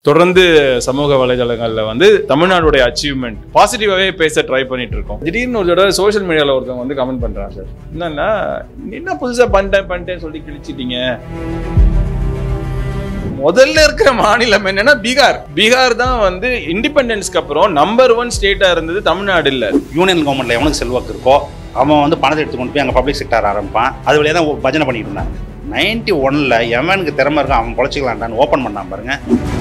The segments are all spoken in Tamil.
தொடர்ந்து சமூக வலைதளங்கள்ல வந்து தமிழ்நாடுடைய அச்சீவ்மெண்ட் பாசிட்டிவாவே பேச ட்ரை பண்ணிட்டு இருக்கோம் திடீர்னு ஒரு தடவை சோஷியல் மீடியால ஒருத்தவங்க வந்து கமெண்ட் பண்றாங்க சார் என்னன்னா என்ன புதுசா பண்ணிட்டேன் பண்ணிட்டேன் சொல்லி கிழிச்சிட்டீங்க முதல்ல இருக்கிற மாநிலம் என்னன்னா பீகார் பீகார் தான் வந்து இண்டிபெண்டன்ஸ்க்கு அப்புறம் நம்பர் ஒன் ஸ்டேட்டா இருந்தது தமிழ்நாடு இல்ல யூனியன் கவர்மெண்ட்ல எவனுக்கு செல்வாக்கு இருக்கோ அவன் வந்து பணத்தை எடுத்து கொண்டு போய் அங்கே பப்ளிக் செக்டார் ஆரம்பிப்பான் அது வழியாக தான் பஜனை பண்ணிட்டு இருந்தாங்க நைன்டி ஒன்ல எவனுக்கு திறமை இருக்கும் அவன் பொழைச்சிக்கலான்டான்னு ஓப்பன் பண்ணான் பாருங்க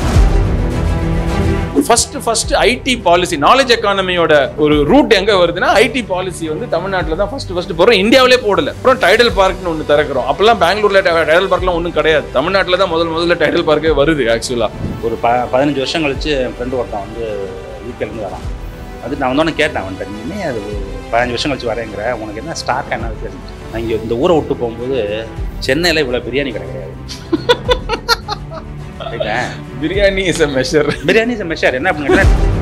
first first IT policy knowledge எக்கானமியோட ஒரு ரூட் எங்க வருதுன்னா ஐடி பாலிசி வந்து தமிழ்நாட்டில் தான் ஃபர்ஸ்ட் ஃபர்ஸ்ட் போறோம் இந்தியாவிலே போடல அப்புறம் டைடல் பார்க்னு ஒன்று திறக்கிறோம் அப்பெல்லாம் பெங்களூர்ல டைடல் பார்க்லாம் ஒன்றும் கிடையாது தமிழ்நாட்டில் தான் முதல் முதல்ல டைடல் பார்க்கே வருது ஆக்சுவலா ஒரு ப பதினஞ்சு வருஷம் கழிச்சு என் ஃப்ரெண்டு ஒருத்தன் வந்து யூகேலேருந்து வரான் அது நான் வந்தோடனே கேட்டேன் அவன்கிட்ட நீ என்ன அது ஒரு பதினஞ்சு வருஷம் கழிச்சு வரேங்கிற உனக்கு என்ன ஸ்டாக் என்ன வித்தியாசம் நான் இங்கே இந்த ஊரை விட்டு போகும்போது சென்னையில் இவ்வளோ பிரியாணி கடை கிடையாது கேட்டேன் biryani is a measure biryani measure என்ன அப்படின்னு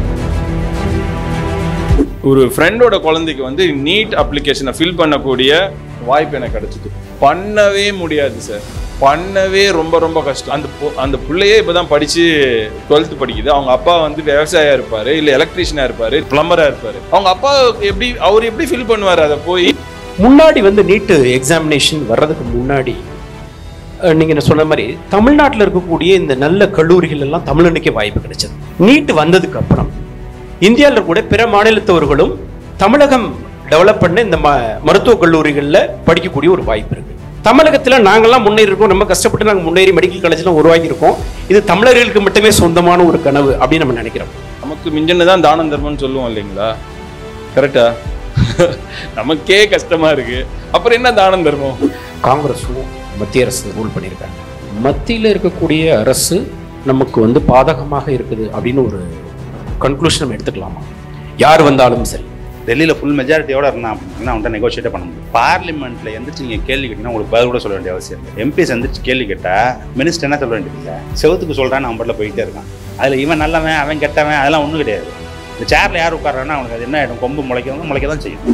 ஒரு ஃப்ரெண்டோட குழந்தைக்கு வந்து நீட் அப்ளிகேஷனை ஃபில் பண்ணக்கூடிய வாய்ப்பு எனக்கு கிடைச்சிது பண்ணவே முடியாது சார் பண்ணவே ரொம்ப ரொம்ப கஷ்டம் அந்த பொ- அந்த பிள்ளையே இப்பதான் படிச்சு டுவெல்த் படிக்குது அவங்க அப்பா வந்து விவசாயியா இருப்பாரு இல்ல எலக்ட்ரீஷியனா இருப்பாரு பிளம்பரா இருப்பாரு அவங்க அப்பா எப்படி அவர் எப்படி ஃபில் பண்ணுவாரு அதை போய் முன்னாடி வந்து நீட்டு எக்ஸாமினேஷன் வர்றதுக்கு முன்னாடி அஹ், நீங்க என்ன சொன்ன மாதிரி தமிழ்நாட்டில் இருக்கக்கூடிய இந்த நல்ல கல்லூரிகள் எல்லாம் தமிழனுக்கே வாய்ப்பு கிடைச்சது நீட் வந்ததுக்கு அப்புறம் இந்தியாவில் கூட பிற மாநிலத்தவர்களும் தமிழகம் டெவலப் பண்ண இந்த ம மருத்துவக் கல்லூரிகளில் படிக்கக்கூடிய ஒரு வாய்ப்பு இருக்கு தமிழகத்தில் நாங்கள்லாம் முன்னேறி இருக்கோம் ரொம்ப கஷ்டப்பட்டு நாங்கள் முன்னேறி மெடிக்கல் காலேஜ்லாம் உருவாக்கியிருக்கோம் இது தமிழர்களுக்கு மட்டுமே சொந்தமான ஒரு கனவு அப்படின்னு நம்ம நினைக்கிறோம் நமக்கு மிஞ்சினது தான் தானம் தர்மம்னு சொல்லுவோம் இல்லைங்களா கரெக்டா நமக்கே கஷ்டமா இருக்கு அப்புறம் என்ன தானம் தர்மம் காங்கிரஸும் மத்திய அரசு ரூல் பண்ணியிருக்காங்க மத்தியில் இருக்கக்கூடிய அரசு நமக்கு வந்து பாதகமாக இருக்குது அப்படின்னு ஒரு கன்க்ளூஷன் நம்ம எடுத்துக்கலாமா யார் வந்தாலும் சரி டெல்லியில் ஃபுல் மெஜாரிட்டியோட இருந்தான் அப்படின்னா அவன்கிட்ட நெகோஷியேட் பண்ண முடியும் பார்லிமெண்ட்டில் எந்திரிச்சு நீங்கள் கேள்வி கேட்டீங்கன்னா உங்களுக்கு பதில் கூட சொல்ல வேண்டிய அவசியம் இல்லை எம்பிஸ் எந்திரிச்சு கேள்வி கேட்டால் மினிஸ்டர் என்ன சொல்ல வேண்டியதில்லை செவத்துக்கு சொல்கிறான்னு அவன் பாட்டில் போயிட்டே இருக்கான் அதில் இவன் நல்லவன் அவன் கெட்டவன் அதெல்லாம் ஒன்றும் கிடையாது இந்த சேரில் யார் உட்காரான்னா அவனுக்கு அது என்ன ஆகிடும் கொம்பு முளைக்கிறவங்க முளைக்க தான் செய்யும்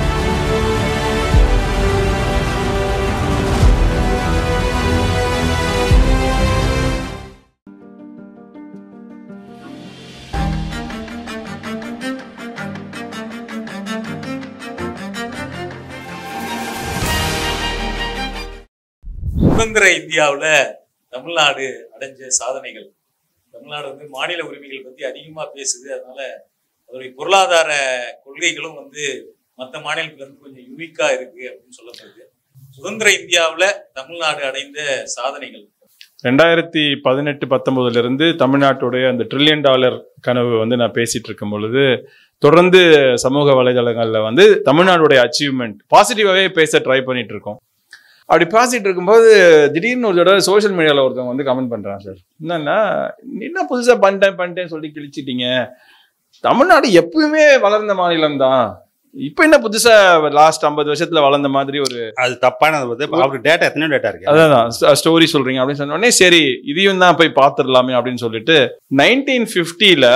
சுதந்திர இந்தியாவுல தமிழ்நாடு அடைஞ்ச சாதனைகள் தமிழ்நாடு வந்து மாநில உரிமைகள் பத்தி அதிகமா பேசுது அதனால அதோடைய பொருளாதார கொள்கைகளும் வந்து மற்ற மாநிலத்துல இருந்து கொஞ்சம் யூனிக்கா இருக்கு அப்படின்னு சொல்லப்படுது சுதந்திர இந்தியாவுல தமிழ்நாடு அடைந்த சாதனைகள் ரெண்டாயிரத்தி பதினெட்டு பத்தொன்பதுல இருந்து தமிழ்நாட்டுடைய அந்த ட்ரில்லியன் டாலர் கனவு வந்து நான் பேசிட்டு இருக்கும் பொழுது தொடர்ந்து சமூக வலைதளங்கள்ல வந்து தமிழ்நாடுடைய அச்சீவ்மெண்ட் பாசிட்டிவாவே பேச ட்ரை பண்ணிட்டு இருக்கோம் அப்படி பேசிட்டு இருக்கும்போது திடீர்னு ஒரு தடவை சோஷியல் மீடியால ஒருத்தவங்க வந்து கமெண்ட் பண்றாங்க சார் என்னன்னா என்ன புதுசா பண்ணிட்டேன் பண்ணிட்டேன் சொல்லி கிழிச்சிட்டீங்க தமிழ்நாடு எப்பவுமே வளர்ந்த மாநிலம் தான் இப்ப என்ன புதுசா லாஸ்ட் ஐம்பது வருஷத்துல வளர்ந்த மாதிரி ஒரு அது தப்பானது வந்து இப்போ அவருக்கு டேட்டா எத்தனையோ டேட்டா இருக்கு அதான் ஸ்டோரி சொல்றீங்க அப்படின்னு சொன்ன உடனே சரி இதையும் தான் போய் பார்த்துடலாமே அப்படின்னு சொல்லிட்டு நைன்டீன் ஃபிஃப்டியில்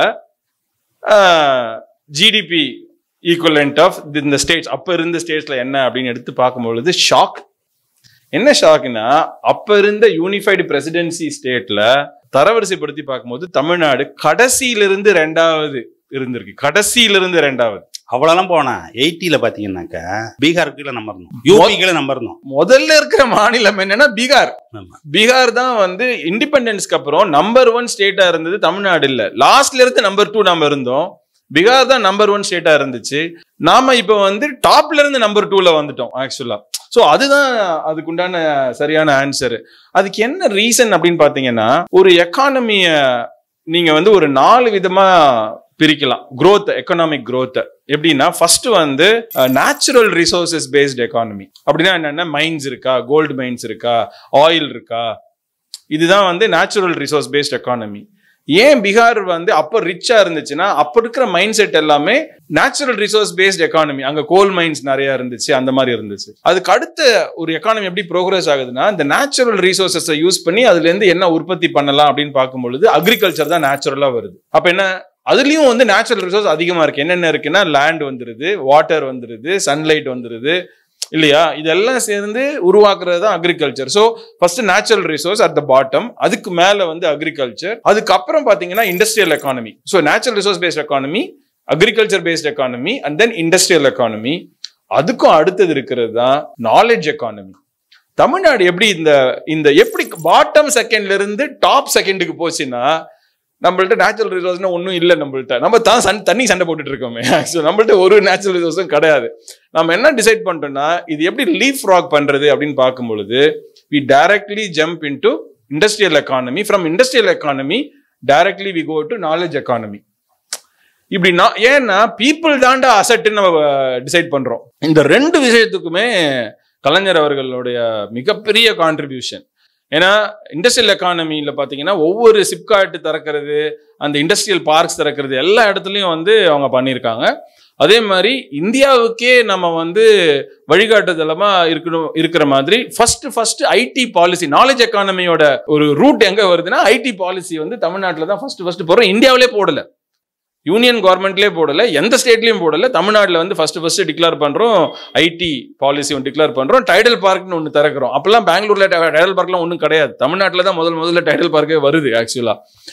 ஜிடிபி ஈக்குவலண்ட் ஆஃப் இந்த ஸ்டேட்ஸ் அப்போ இருந்த ஸ்டேட்ஸ்ல என்ன அப்படின்னு எடுத்து பார்க்கும்பொழுது ஷாக் என்ன ஷாக்னா அப்ப இருந்த யூனிஃபைடு பிரசிடென்சி ஸ்டேட்ல தரவரிசைப்படுத்தி பார்க்கும்போது தமிழ்நாடு கடைசியிலிருந்து ரெண்டாவது இருந்திருக்கு கடைசியிலிருந்து ரெண்டாவது அவ்வளோலாம் போனேன் எயிட்டியில் பார்த்தீங்கன்னாக்கா பீகார் கீழே நம்பர் இருந்தோம் யூபி கீழே நம்பர் இருந்தோம் முதல்ல இருக்கிற மாநிலம் என்னன்னா பீகார் ஆமா. பீகார் தான் வந்து இண்டிபெண்டன்ஸ்க்கு அப்புறம் நம்பர் ஒன் ஸ்டேட்டா இருந்தது தமிழ்நாடு இல்ல லாஸ்ட்ல இருந்து நம்பர் டூ நாம இருந்தோம் பீகார் தான் நம்பர் ஒன் ஸ்டேட்டா இருந்துச்சு நாம இப்ப வந்து டாப்ல இருந்து நம்பர் டூல வந்துட்டோம் ஆக்சுவலா சோ அதுதான் அதுக்குண்டான சரியான ஆன்சர் அதுக்கு என்ன ரீசன் அப்படின்னு பாத்தீங்கன்னா ஒரு எக்கானமிய நீங்க வந்து ஒரு நாலு விதமா பிரிக்கலாம் growth எக்கனாமிக் growth எப்படின்னா ஃபர்ஸ்ட் வந்து நேச்சுரல் ரிசோர்சஸ் பேஸ்ட் எக்கானமி அப்படின்னா என்னன்னா மைன்ஸ் இருக்கா கோல்டு மைன்ஸ் இருக்கா ஆயில் இருக்கா இதுதான் வந்து நேச்சுரல் ரிசோர்ஸ் பேஸ்ட் எக்கானமி ஏன் பீகார் வந்து அப்போ ரிச்சா இருந்துச்சுன்னா அப்ப இருக்கிற மைண்ட் செட் எல்லாமே நேச்சுரல் ரிசோர்ஸ் பேஸ்ட் எக்கானமி அங்க கோல் மைன்ஸ் நிறைய இருந்துச்சு அந்த மாதிரி இருந்துச்சு அதுக்கு அடுத்த ஒரு எக்கானமி எப்படி ப்ரோக்ரஸ் ஆகுதுன்னா இந்த நேச்சுரல் ரிசோர்சஸை யூஸ் பண்ணி அதுல இருந்து என்ன உற்பத்தி பண்ணலாம் அப்படின்னு பார்க்கும் பொழுது அக்ரிகல்ச்சர் தான் நேச்சுரலா வருது அப்ப என்ன அதுலயும் வந்து நேச்சுரல் ரிசோர்ஸ் அதிகமா இருக்கு என்னென்ன இருக்குன்னா லேண்ட் வந்துருது வாட்டர் வந்துருது சன்லைட் வந்துருது இல்லையா இதெல்லாம் சேர்ந்து உருவாக்குறது தான் agriculture so first natural resource at the bottom அதுக்கு மேல வந்து அக்ரிகல்ச்சர் அதுக்கப்புறம் பாத்தீங்கன்னா industrial economy so natural resource based economy agriculture based economy and then industrial economy அதுக்கும் அடுத்தது இருக்கிறது தான் நாலேஜ் எக்கானமி தமிழ்நாடு எப்படி இந்த இந்த எப்படி பாட்டம் செகண்ட்ல இருந்து டாப் செகண்டுக்கு போச்சுன்னா நம்மள்ட்ட நேச்சுரல் ரிசோர்ஸ்னா ஒன்றும் இல்லை நம்மள்ட்ட நம்ம தான் சன் தண்ணி சண்டை போட்டுட்டு இருக்கோமே ஸோ நம்மள்ட்ட ஒரு நேச்சுரல் ரிசோர்ஸும் கிடையாது நம்ம என்ன டிசைட் பண்ணிட்டோம்னா இது எப்படி லீஃப் ஃப்ராக் பண்றது அப்படின்னு பார்க்கும் பொழுது we directly jump into industrial economy from industrial economy directly we go to knowledge economy இப்படி நான் ஏன்னா பீப்புள் தாண்டா அசட்டுன்னு நம்ம டிசைட் பண்றோம் இந்த ரெண்டு விஷயத்துக்குமே கலைஞர் அவர்களுடைய மிகப்பெரிய கான்ட்ரிபியூஷன் ஏன்னா இண்டஸ்ட்ரியல் எக்கானமியில் பார்த்தீங்கன்னா ஒவ்வொரு சிப்காட் திறக்கிறது அந்த இண்டஸ்ட்ரியல் பார்க்ஸ் திறக்கிறது எல்லா இடத்துலையும் வந்து அவங்க பண்ணியிருக்காங்க அதே மாதிரி இந்தியாவுக்கே நம்ம வந்து வழிகாட்டுதலமா இருக்கணும் இருக்கிற மாதிரி first first IT policy knowledge எக்கானமியோட ஒரு ரூட் எங்க வருதுன்னா ஐடி பாலிசி வந்து தமிழ்நாட்டில் தான் ஃபர்ஸ்ட் ஃபர்ஸ்ட் போறோம் இந்தியாவிலே போடல யூனியன் கவர்மெண்ட்லேயே போடல எந்த ஸ்டேட்லயும் போடல தமிழ்நாட்டில் வந்து ஃபர்ஸ்ட் ஃபர்ஸ்ட் டிக்ளேர் பண்றோம் ஐடி பாலிசி ஒன்று டிக்ளேர் பண்றோம் டைடல் பார்க்னு ஒன்று திறக்கிறோம் அப்பெல்லாம் பெங்களூர்ல டைடல் பார்க்லாம் ஒன்றும் கிடையாது தமிழ்நாட்டில் தான் முதல் முதல்ல டைடல் பார்க்கே வருது ஆக்சுவலா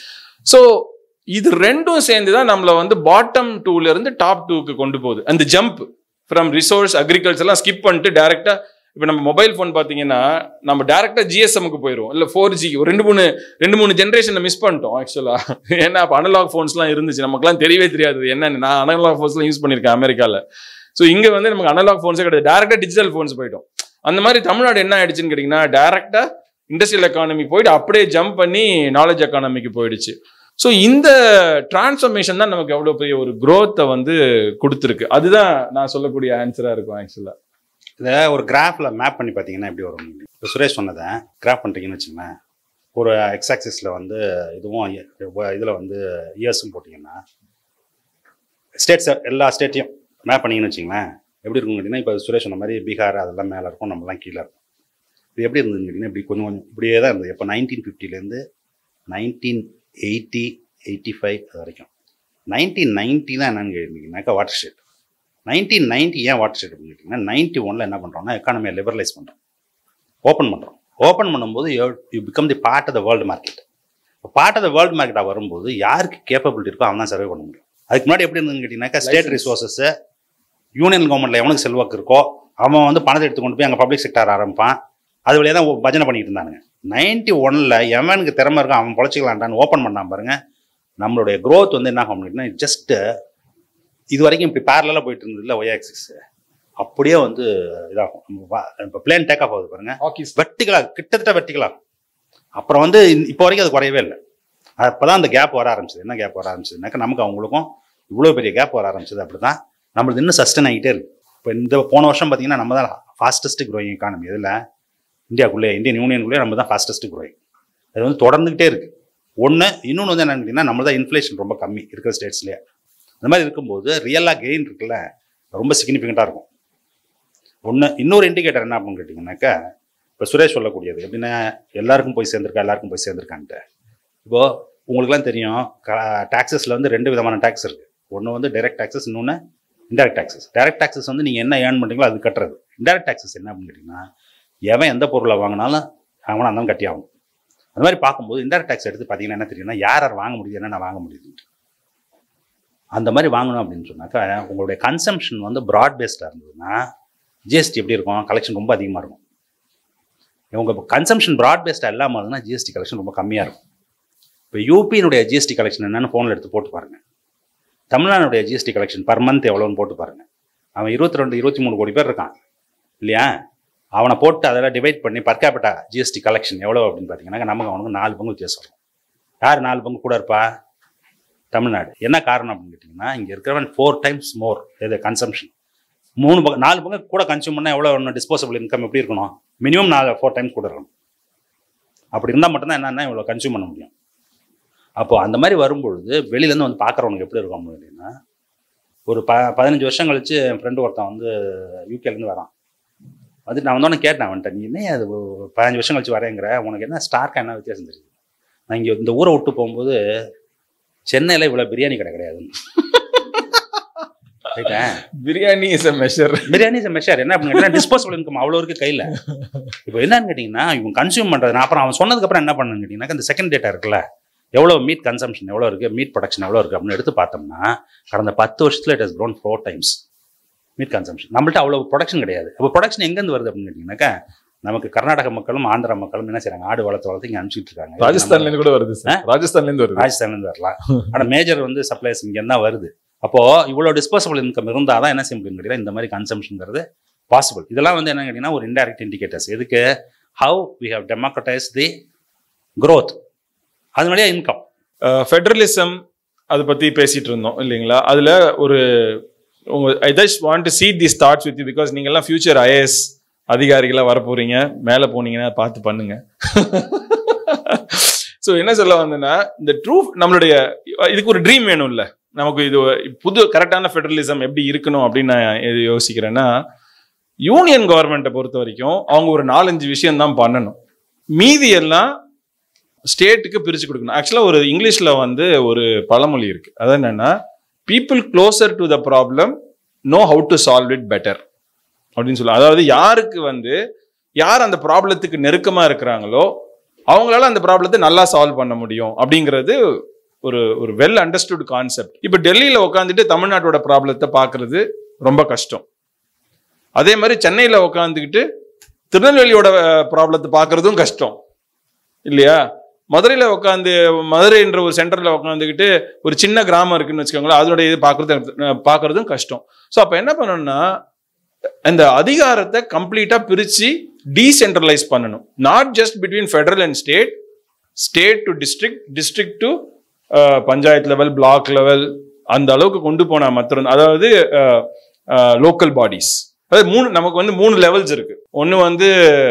ஸோ இது ரெண்டும் சேர்ந்து தான் நம்மளை வந்து பாட்டம் டூல இருந்து டாப் டூக்கு கொண்டு போகுது அந்த ஜம்ப் ஃப்ரம் ரிசோர்ஸ் அக்ரிகல்ச்சர்லாம் ஸ்கிப் பண்ணிட்டு டேரெக்டாக இப்போ நம்ம மொபைல் ஃபோன் பார்த்தீங்கன்னா நம்ம டேரெக்டாக ஜிஎஸ்எம்க்கு போயிடும் இல்லை ஃபோர் ஜி ரெண்டு மூணு ரெண்டு மூணு ஜென்ரேஷனை மிஸ் பண்ணிட்டோம் ஆக்சுவலாக ஏன்னா அப்போ அனலாக் ஃபோன்ஸ்லாம் இருந்துச்சு நமக்குலாம் தெரியவே தெரியாது என்னன்னு நான் அனலாக் ஃபோன்ஸ்லாம் யூஸ் பண்ணியிருக்கேன் அமெரிக்காவில் ஸோ இங்கே வந்து நமக்கு அனலாக் ஃபோன்ஸே கிடையாது டேரெக்டாக டிஜிட்டல் ஃபோன்ஸ் போயிட்டோம் அந்த மாதிரி தமிழ்நாடு என்ன ஆயிடுச்சுன்னு கேட்டிங்கன்னா டேரெக்டாக இண்டஸ்ட்ரியல் எக்கானமி போயிட்டு அப்படியே ஜம்ப் பண்ணி நாலேஜ் எக்கானமிக்கு போயிடுச்சு ஸோ இந்த டிரான்ஸ்ஃபர்மேஷன் தான் நமக்கு எவ்வளோ பெரிய ஒரு growth-அ வந்து கொடுத்துருக்கு அதுதான் நான் சொல்லக்கூடிய ஆன்சராக இருக்கும் ஆக்சுவலாக இதை ஒரு கிராஃபில் மேப் பண்ணி பார்த்தீங்கன்னா எப்படி வரும் இப்போ சுரேஷ் சொன்னதை கிராஃப் பண்ணுறீங்கன்னு வச்சுங்களேன் ஒரு எக்ஸ் ஆக்சிஸில் வந்து இதுவும் இதில் வந்து இயர்ஸும் போட்டிங்கன்னா ஸ்டேட்ஸ் எல்லா ஸ்டேட்டையும் மேப் பண்ணீங்கன்னு வச்சுங்களேன் எப்படி இருக்கும் கேட்டிங்கன்னா இப்போ சுரேஷ் சொன்ன மாதிரி பீகார் அதெல்லாம் மேலே இருக்கும் நம்மலாம் கீழே இருக்கும் இது எப்படி இருந்ததுன்னு கேட்டிங்கன்னா இப்படி கொஞ்சம் கொஞ்சம் இப்படியே தான் இருந்தது இப்போ நைன்டீன் ஃபிஃப்டிலேருந்து நைன்டீன் எயிட்டி எயிட்டி ஃபைவ் அது வரைக்கும் நைன்டீன் நைன்ட்டி தான் என்னன்னு கேட்டிங்கன்னாக்கா வாட்டர் ஷெட் நைன்டீன் நைன்ட்டி ஏன் வாட்டர் ஷெட் அப்படின்னு கேட்டிங்கன்னா நைன்ட்டி ஒனில் என்ன பண்ணுறோம்னா எக்கானமியை லிபரலைஸ் பண்ணுறோம் ஓப்பன் பண்ணுறோம் ஓப்பன் பண்ணும்போது you become the part of the world market part of the world மார்க்கெட்டாக வரும்போது யாருக்கு கேப்பபிலிட்டி இருக்கோ அவன் தான் சர்வே பண்ண முடியும் அதுக்கு முன்னாடி எப்படி இருந்ததுன்னு கேட்டிங்கனாக்கா ஸ்டேட் ரிசோர்ஸஸ் யூனியன் கவர்மெண்ட்டில் எவனுக்கு செல்வாக்கு இருக்கோ அவன் வந்து பணத்தை எடுத்து கொண்டு போய் அங்கே பப்ளிக் செக்டார் ஆரம்பிப்பான் அது வழியாக தான் பஜனை பண்ணிட்டு இருந்தானுங்க நைன்ட்டி ஒனில் எவனுக்கு திறமை இருக்கோ அவன் பொழைச்சிக்கலான்டான்னு ஓப்பன் பண்ணாம பாருங்க நம்மளுடைய growth வந்து என்ன ஆகும் அப்படின்னா ஜஸ்ட் இது வரைக்கும் இப்படி பேரலாக போயிட்டு இருந்தது இல்லை ஒய் ஆக்சிஸ் அப்படியே வந்து இதாகும் இப்போ பிளேன் டேக் ஆஃப் ஆகுது பாருங்க வெர்டிகலாக கிட்டத்தட்ட வெர்டிகலாக அப்புறம் வந்து இந்த- இப்போ வரைக்கும் அது குறையவே இல்லை அப்பதான் அந்த கேப் வர ஆரம்பிச்சது என்ன கேப் வர ஆரம்பிச்சதுனாக்கா நமக்கு அவங்களுக்கும் இவ்வளோ பெரிய கேப் வர ஆரம்பிச்சது அப்படி தான் நம்மளுக்கு இன்னும் சஸ்டன் ஆகிட்டே இருக்கு இப்போ இந்த போன வருஷம் பார்த்தீங்கன்னா நம்ம தான் ஃபாஸ்டஸ்ட் க்ரோயிங் எக்கானமி இதில் இந்தியாக்குள்ளே இந்தியன் யூனியனுக்குள்ளே நம்ம தான் ஃபாஸ்டஸ்ட் க்ரோயிங் அது வந்து தொடர்ந்துக்கிட்டே இருக்கு ஒன்று இன்னொன்று வந்து என்னன்னு கேட்டிங்கன்னா நம்ம தான் இன்ஃப்ளேஷன் ரொம்ப கம்மி இருக்கிற ஸ்டேட்ஸ்லேயே அந்த மாதிரி இருக்கும்போது ரியலாக கெயின் இருக்குல்ல ரொம்ப சிக்னிஃபிகண்ட்டாக இருக்கும் ஒன்று இன்னொரு இண்டிகேட்டர் என்ன அப்படின்னு கேட்டிங்கனாக்கா இப்போ சுரேஷ் சொல்லக்கூடியது எப்படின்னா எல்லாருக்கும் போய் சேர்ந்துருக்கா எல்லாருக்கும் போய் சேர்ந்துருக்கான்ட்டு இப்போது உங்களுக்குலாம் தெரியும் டாக்ஸஸில் வந்து ரெண்டு விதமான டேக்ஸ் இருக்குது ஒன்று வந்து டைரக்ட் டாக்ஸஸ் இன்னொன்று இன்டெரக்ட் டாக்ஸஸ் டைரக்ட் டாக்ஸஸ் வந்து நீங்கள் என்ன ஏர்ன் பண்ணுறீங்களோ அது கட்டுறது இன்டெரக்ட் டாக்ஸஸ் என்ன அப்படின்னு கேட்டிங்கன்னா எவன் எந்த பொருளை வாங்கினாலும் அவனை இருந்தாலும் கட்டி ஆகணும் அந்த மாதிரி பார்க்கும்போது இன்டெரக்ட் டாக்ஸ் எடுத்து பார்த்தீங்கன்னா என்ன தெரியும்னா யார் யார் வாங்க முடியுது என்ன வாங்க முடியுதுன்ட்டு அந்த மாதிரி வாங்கணும் அப்படின்னு சொன்னாக்கா உங்களுடைய கன்சம்ஷன் வந்து ப்ராட் பேஸ்டாக இருந்ததுன்னா ஜிஎஸ்டி எப்படி இருக்கும் கலெக்ஷன் ரொம்ப அதிகமாக இருக்கும் உங்கள் கன்சம்ஷன் ப்ராட் பேஸ்டாக இல்லாமல் இருந்ததுன்னா ஜிஎஸ்டி கலெக்ஷன் ரொம்ப கம்மியாக இருக்கும் இப்போ யூபியினுடைய ஜிஎஸ்டி கலெக்ஷன் என்னன்னு ஃபோனில் எடுத்து போட்டு பாருங்கள் தமிழ்நாடுடைய ஜிஎஸ்டி கலெக்ஷன் பர் மந்த் எவ்வளோன்னு போட்டு பாருங்கள் அவன் இருபத்தி ரெண்டு இருபத்தி மூணு கோடி பேர் இருக்கான் இல்லையா அவனை போட்டு அதெல்லாம் டிவைட் பண்ணி பர் கேபிட்டா ஜிஎஸ்டி கலெக்ஷன் எவ்வளோ அப்படின்னு பார்த்தீங்கன்னா நமக்கு அவனுக்கு நாலு பங்கு வித்தியாசம் வரும் யார் நாலு பங்கு கூட இருப்பா தமிழ்நாடு என்ன காரணம் அப்படின்னு கேட்டிங்கன்னா இங்கே இருக்கிறவன் ஃபோர் டைம்ஸ் மோர் இது கன்சம்ஷன் மூணு பங்கு நாலு பங்கு கூட கன்சியூம் பண்ணால் எவ்வளோ ஒன்று டிஸ்போசபிள் இன்கம் எப்படி இருக்கணும் மினிமம் நாலு ஃபோர் டைம்ஸ் கூட இருக்கணும் அப்படி இருந்தால் மட்டும்தான் என்னென்னா இவ்வளோ கன்சியூம் பண்ண முடியும் அப்போ அந்த மாதிரி வரும்பொழுது வெளியிலேருந்து வந்து பார்க்குறவனுக்கு எப்படி இருக்கும் அப்படின்னா ஒரு ப பதினஞ்சு வருஷம் கழிச்சு என் ஃப்ரெண்டு ஒருத்தன் வந்து யூகேலேருந்து வரான் வந்து நான் வந்தோடனே கேட்டேன் அவன்கிட்ட நீ என்ன அது ஒரு பதினஞ்சு வருஷம் கழிச்சு வரேங்கிற உனக்கு என்ன ஸ்டார்க்காக என்ன வித்தியாசம் தெரியுது நான் இங்கே இந்த ஊரை விட்டு போகும்போது சென்னையில் இவ்வளோ பிரியாணி கடை கிடையாது ரைட்டா biryani is a measure biryani is measure என்ன அப்படின்னா டிஸ்போசபிள் இன்கம் அவ்வளோ இருக்கு கையில் இப்போ என்னன்னு கேட்டிங்கன்னா இவங்க கன்சியூம் பண்ணுறது நான் அப்புறம் அவன் சொன்னதுக்கப்புறம் என்ன பண்ணுன்னு கேட்டிங்கன்னா இந்த செகண்ட் டேட்டா இருக்குல்ல எவ்வளோ மீட் கன்சம்ஷன் எவ்வளோ இருக்குது மீட் ப்ரொடக்ஷன் எவ்வளோ இருக்குது அப்படின்னு எடுத்து பார்த்தோம்னா கடந்த பத்து வருஷத்தில் it has grown four times meat consumption நம்மள்ட்ட அவ்வளோ ப்ரொடக்ஷன் கிடையாது அப்போ ப்ரொடக்ஷன் எங்கேருந்து வருது அப்படின்னு கேட்டிங்கன்னாக்கா நமக்கு கர்நாடக மக்களும் ஆந்திரா மக்களும் என்ன செய்றாங்க ஆடு வளர்த்து வளர்த்து இங்கே அனுப்பிச்சிட்டு இருக்காங்க ராஜஸ்தான்ல இருந்து கூட வருது சார் ராஜஸ்தான்ல இருந்து வருது ராஜஸ்தான்லேருந்து வரலாம் ஆனால் மேஜர் வந்து சப்ளைஸ் இங்கே தான் வருது அப்போது இவ்வளோ டிஸ்போசபிள் இன்கம் இருந்தால் தான் என்ன செய்ய முடியும் கேட்டீங்கன்னா இந்த மாதிரி கன்சம்ஷன்ங்கிறது பாசிபிள் இதெல்லாம் வந்து என்ன கேட்டிங்கன்னா ஒரு இன்டைரக்ட் இண்டிகேட்டர்ஸ் எதுக்கு how we have democratise the growth அதனுடைய இன்கம் ஃபெடரலிசம் அதை பத்தி பேசிட்டு இருந்தோம் இல்லைங்களா அதுல ஒரு உங்க I just want to see these thoughts with you because நீங்க எல்லாம் ஃபியூச்சர் ஐஏஎஸ் அதிகாரிகளா வர போறீங்க மேல போனீங்கன்னா பார்த்து பண்ணுங்க ஸோ என்ன சொல்ல வந்தேன்னா இந்த ட்ரூ நம்மளுடைய இதுக்கு ஒரு ட்ரீம் வேணும்ல நமக்கு இது புது கரெக்டான ஃபெடரலிசம் எப்படி இருக்கணும் அப்படின்னு நான் எது யோசிக்கிறேன்னா யூனியன் கவர்மெண்ட்டை பொறுத்த வரைக்கும் அவங்க ஒரு நாலஞ்சு விஷயம் தான் பண்ணணும் மீதி எல்லாம் ஸ்டேட்டுக்கு பிரிச்சு கொடுக்கணும் ஆக்சுவலாக ஒரு இங்கிலீஷ்ல வந்து ஒரு பழமொழி இருக்கு அது என்னன்னா people closer to the problem know how to solve it better அப்படின்னு சொல்லுவாங்க அதாவது யாருக்கு வந்து யார் அந்த ப்ராப்ளத்துக்கு நெருக்கமா இருக்கிறாங்களோ அவங்களால அந்த ப்ராப்ளத்தை நல்லா சால்வ் பண்ண முடியும் அப்படிங்கிறது ஒரு ஒரு வெல் அண்டர்ஸ்டுட் கான்செப்ட் இப்போ டெல்லியில உட்காந்துட்டு தமிழ்நாட்டோட ப்ராப்ளத்தை பார்க்கிறது ரொம்ப கஷ்டம் அதே மாதிரி சென்னையில உட்காந்துக்கிட்டு திருநெல்வேலியோட ப்ராப்ளத்தை பார்க்கறதும் கஷ்டம் இல்லையா மதுரையில் உட்காந்து மதுரைன்ற ஒரு சென்டரில் உட்காந்துக்கிட்டு ஒரு சின்ன கிராமம் இருக்குன்னு வச்சுக்கோங்களேன் அதனுடைய இது பார்க்கறது பார்க்கறதும் கஷ்டம் ஸோ அப்போ என்ன பண்ணணும்னா அந்த அதிகாரத்தை கம்ப்ளீட்டாக பிரித்து டீசென்ட்ரலைஸ் பண்ணணும் not just between federal and state state to district district to panchayat level block level அந்த அளவுக்கு கொண்டு போனா மாத்திரம் அதாவது லோக்கல் பாடிஸ் அதாவது மூணு நமக்கு வந்து மூணு லெவல்ஸ் இருக்கு ஒன்று வந்து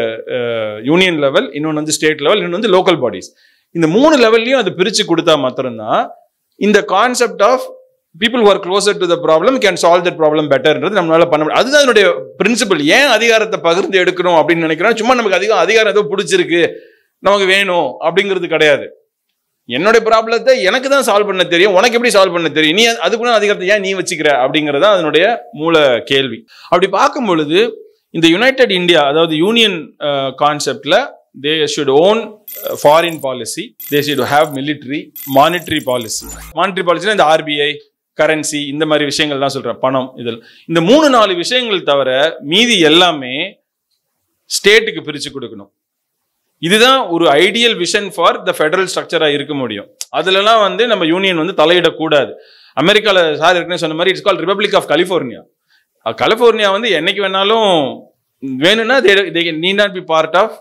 யூனியன் லெவல் இன்னொன்று வந்து ஸ்டேட் லெவல் இன்னொன்று வந்து லோக்கல் பாடிஸ் இந்த மூணு லெவல்லையும் அது பிரித்து கொடுத்தா மாத்திரம்தான் இந்த concept of people are closer to the problem can solve that problem பெட்டர்ன்றது நம்மளால பண்ண முடியும் அதுதான் அதனுடைய பிரின்சிபல் ஏன் அதிகாரத்தை பகிர்ந்து எடுக்கணும் அப்படின்னு நினைக்கிறோம் சும்மா நமக்கு அதிகம் அதிகாரம் ஏதோ பிடிச்சிருக்கு நமக்கு வேணும் அப்படிங்கிறது கிடையாது என்னுடைய ப்ராப்ளத்தை எனக்கு தான் சால்வ் பண்ண தெரியும் உனக்கு எப்படி சால்வ் பண்ண தெரியும் நீ அதுக்குள்ள அதிகாரத்தை ஏன் நீ வச்சுக்கிற அப்படிங்கறதா அதனுடைய மூல கேள்வி அப்படி பார்க்கும் பொழுது இந்த யுனைடெட் இந்தியா அதாவது யூனியன் கான்செப்ட்ல they should own foreign policy they should have military monetary policy monetary பாலிசினா இந்த ஆர்பிஐ கரன்சி இந்த மாதிரி விஷயங்கள் தான் சொல்றேன் பணம் இதில் இந்த மூணு நாலு விஷயங்கள் தவிர மீதி எல்லாமே ஸ்டேட்டுக்கு பிரிச்சு கொடுக்கணும் இதுதான் ஒரு ideal vision for the federal ஸ்ட்ரக்சரா இருக்க முடியும் அதுலலாம் வந்து நம்ம யூனியன் வந்து தலையிடக்கூடாது அமெரிக்கால சார் ஏற்கனவே சொன்ன மாதிரி it's call republic of California California வந்து என்னைக்கு வேணாலும் வேணும்னா நீ not be part of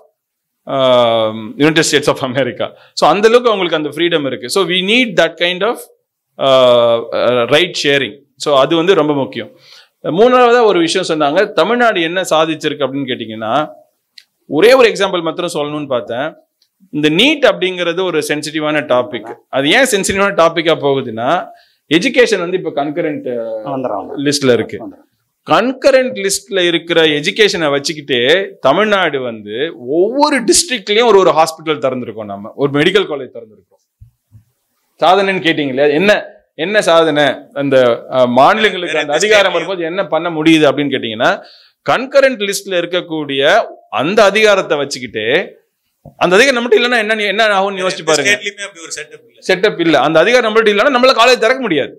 United States of America so அந்த அளவுக்கு அவங்களுக்கு அந்த ஃப்ரீடம் இருக்கு so we need that kind of right sharing so அது வந்து ரொம்ப முக்கியம் மூணாவதா ஒரு விஷயம் சொன்னாங்க தமிழ்நாடு என்ன சாதிச்சிருக்கு அப்படின்னு கேட்டிங்கன்னா ஒரே ஒரு எக்ஸாம்பிள் மாத்திரம் சொல்லணும்னு பார்த்தேன் இந்த நீட் அப்படிங்கிறது ஒரு சென்சிட்டிவான டாபிக் அது ஏன் சென்சிட்டிவான டாபிக்கா போகுதுன்னா எஜுகேஷன் வந்து இப்போ கன்கரண்ட் வந்துடுறாங்க லிஸ்ட்ல இருக்கு கன்கரண்ட் லிஸ்ட்ல இருக்கிற எஜுகேஷனை வச்சுக்கிட்டே தமிழ்நாடு வந்து ஒவ்வொரு டிஸ்ட்ரிக்ட்லயும் ஒரு ஒரு ஹாஸ்பிட்டல் திறந்திருக்கோம் நம்ம ஒரு மெடிக்கல் காலேஜ் திறந்திருக்கோம் சாதனைன்னு கேட்டீங்க இல்லையா என்ன என்ன சாதனை அந்த அஹ், மாநிலங்களுக்கு அந்த அதிகாரம் வரும்போது என்ன பண்ண முடியுது அப்படின்னு கேட்டீங்கன்னா கன்கரண்ட் லிஸ்ட்ல இருக்கக்கூடிய அந்த அதிகாரத்தை வச்சுக்கிட்டு அந்த அதிகாரம் நம்மகிட்ட இல்லைன்னா என்ன என்ன ஆகும்னு யோசிச்சு பாருங்க ஸ்டேட்லயுமே அப்படி ஒரு செட்டப் இல்ல செட்டப் இல்ல அந்த அதிகாரம் நம்மள்ட்ட இல்லைன்னா நம்மளால காலேஜ் திறக்க முடியாது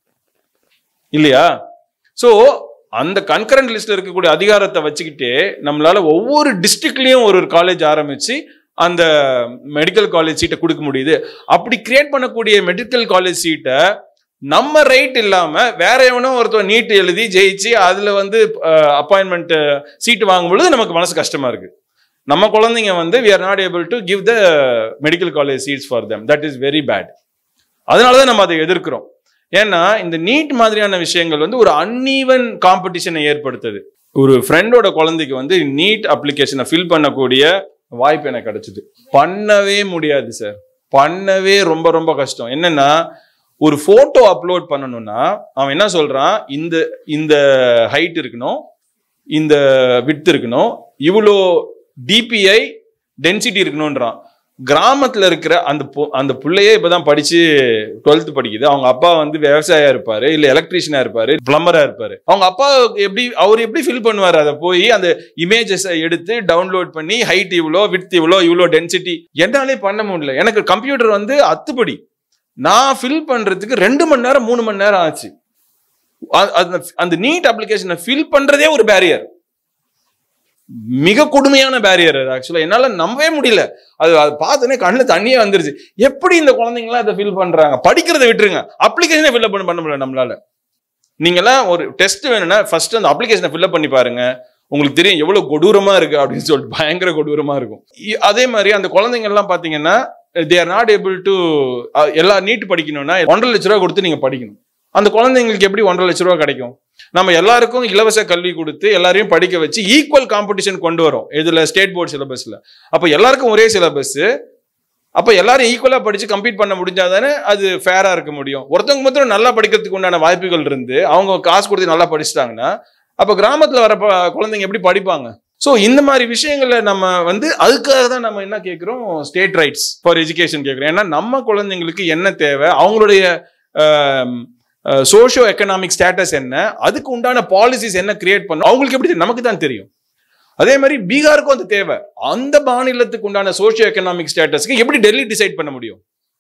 இல்லையா சோ அந்த கன்கரண்ட் லிஸ்ட்ல இருக்கக்கூடிய அதிகாரத்தை வச்சுக்கிட்டு நம்மளால ஒவ்வொரு டிஸ்ட்ரிக்ட்லயும் ஒரு ஒரு காலேஜ் ஆரம்பிச்சு அந்த மெடிக்கல் காலேஜ் சீட்டை கொடுக்க முடியுது அப்படி கிரியேட் பண்ணக்கூடிய மெடிக்கல் காலேஜ் சீட்டை நம்ம ரைட் இல்லாம வேற எவனோ ஒருத்தர் நீட் எழுதி ஜெயிச்சு அதுல வந்து அப்பாயின்மெண்ட் சீட்டு வாங்கும் பொழுது நமக்கு மனசு கஷ்டமா இருக்கு நம்ம குழந்தைங்க வந்து we are not able to give the medical college seats for them that is very bad அதனால தான் நம்ம அதை எதிர்க்கிறோம் ஏன்னா இந்த நீட் மாதிரியான விஷயங்கள் வந்து ஒரு அன்ஈவன் காம்படிஷனை ஏற்படுத்துது ஒரு ஃப்ரெண்டோட குழந்தைக்கு வந்து நீட் அப்ளிகேஷனை ஃபில் பண்ணக்கூடிய வாய்ப்பு எனக்கு கிடைச்சது பண்ணவே முடியாது சார் பண்ணவே ரொம்ப ரொம்ப கஷ்டம் என்னன்னா ஒரு போட்டோ அப்லோட் பண்ணணும்னா அவன் என்ன சொல்றான் இந்த இந்த ஹைட் இருக்கணும் இந்த விட்த் இருக்கணும் இவ்வளோ டிபிஐ டென்சிட்டி இருக்கணும்ன்றான் கிராமத்துல இருக்கிற அந்த பொ- அந்த பிள்ளையே இப்பதான் படிச்சு டுவெல்த் படிக்குது அவங்க அப்பா வந்து விவசாயியா இருப்பாரு இல்ல எலக்ட்ரீஷியனா இருப்பாரு பிளம்பரா இருப்பாரு அவங்க அப்பா எப்படி அவர் எப்படி ஃபில் பண்ணுவாரு அதை போய் அந்த இமேஜஸ் எடுத்து டவுன்லோட் பண்ணி ஹைட் இவ்வளோ வித் இவ்வளோ இவ்வளோ டென்சிட்டி என்னாலே பண்ண முடியல எனக்கு கம்ப்யூட்டர் வந்து அத்துப்படி நான் ஃபில் பண்றதுக்கு ரெண்டு மணி நேரம் மூணு மணி நேரம் ஆச்சு அ- அந்த- அந்த நீட் அப்ளிகேஷனை ஃபில் பண்றதே ஒரு பேரியர் மிக கொடுமையான பேரியர் அது ஆக்சுவலா என்னால நம்பவே முடியல அது அது பார்த்தோன்னே கண்ணுல தண்ணியே வந்துருச்சு எப்படி இந்த குழந்தைங்களாம் அதை ஃபில் பண்றாங்க படிக்கிறதை விட்டுருங்க அப்ளிகேஷனே ஃபில் பண்ண பண்ண முடியல நம்மளால நீங்களாம் ஒரு டெஸ்ட் வேணும்னா ஃபர்ஸ்ட் அந்த அப்ளிகேஷனை ஃபில்அப் பண்ணி பாருங்க உங்களுக்கு தெரியும் எவ்வளவு கொடூரமா இருக்கு அப்படின்னு சொல்லிட்டு பயங்கர கொடூரமா இருக்கும் இ- அதே மாதிரி அந்த குழந்தைங்க எல்லாம் பாத்தீங்கன்னா they are not able to எல்லா நீட் படிக்கணும்னா ஒன்றரை லட்ச ரூபா கொடுத்து நீங்க படிக்கணும் அந்த குழந்தைங்களுக்கு எப்படி ஒன்றரை லட்ச ரூபா கிடைக்கும் நம்ம எல்லாருக்கும் இலவச கல்வி கொடுத்து எல்லாரையும் படிக்க வச்சு ஈக்குவல் காம்படிஷன் கொண்டு வரோம் இதுல ஸ்டேட் போர்டு சிலபஸ்ல அப்ப எல்லாருக்கும் ஒரே சிலபஸ் அப்ப எல்லாரும் ஈக்குவலா படிச்சு கம்பீட் பண்ண முடிஞ்சாதானே அது ஃபேரா இருக்க முடியும் ஒருத்தவங்க மாத்திரம் நல்லா படிக்கிறதுக்கு உண்டான வாய்ப்புகள் இருந்து அவங்க காசு கொடுத்து நல்லா படிச்சுட்டாங்கன்னா அப்ப கிராமத்துல வர ப- குழந்தைங்க எப்படி படிப்பாங்க சோ இந்த மாதிரி விஷயங்களை நம்ம வந்து அதுக்காக தான் நம்ம என்ன கேட்கிறோம் ஸ்டேட் ரைட்ஸ் ஃபார் எஜுகேஷன் கேட்கிறோம் ஏன்னா நம்ம குழந்தைங்களுக்கு என்ன தேவை அவங்களுடைய சோஷியோ எக்கனாமிக் ஸ்டேட்டஸ் என்ன அதுக்கு உண்டான பாலிசிஸ் என்ன கிரியேட் பண்ணும் அவங்களுக்கு எப்படி தெரியும்? நமக்கு தான் தெரியும் அதே மாதிரி பீகாருக்கும் அது தேவை அந்த மாநிலத்துக்கு உண்டான சோஷியோ எக்கனாமிக் ஸ்டேட்டஸ்க்கு எப்படி டெல்லி டிசைட் பண்ண முடியும்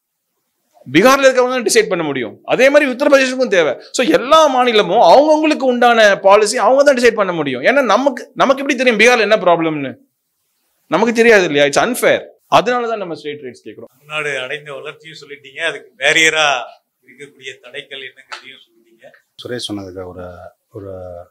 பீகார்ல இருக்கவங்க தான் டிசைட் பண்ண முடியும் அதே மாதிரி உத்தரப்பிரதேசத்துக்கும் தேவை ஸோ எல்லா மாநிலமும் அவங்கவுங்களுக்கு உண்டான பாலிசி அவங்க தான் டிசைட் பண்ண முடியும் ஏன்னா நமக்கு நமக்கு எப்படி தெரியும் பீகார்ல என்ன ப்ராப்ளம்னு நமக்கு தெரியாது இல்லையா இட்ஸ் அன்ஃபேர் அதனால தான் நம்ம ஸ்டேட் ரைட்ஸ் கேட்குறோம் தமிழ்நாடு அடைந்த வளர்ச்சியும் சொல்லிட்டீங்க அதுக்கு பேரியரா இருக்கக்கூடிய தடைகள் என்னங்கிறதையும் சொல்லிட்டீங்க சுரேஷ் சொன்னதுக்கு ஒரு ஒரு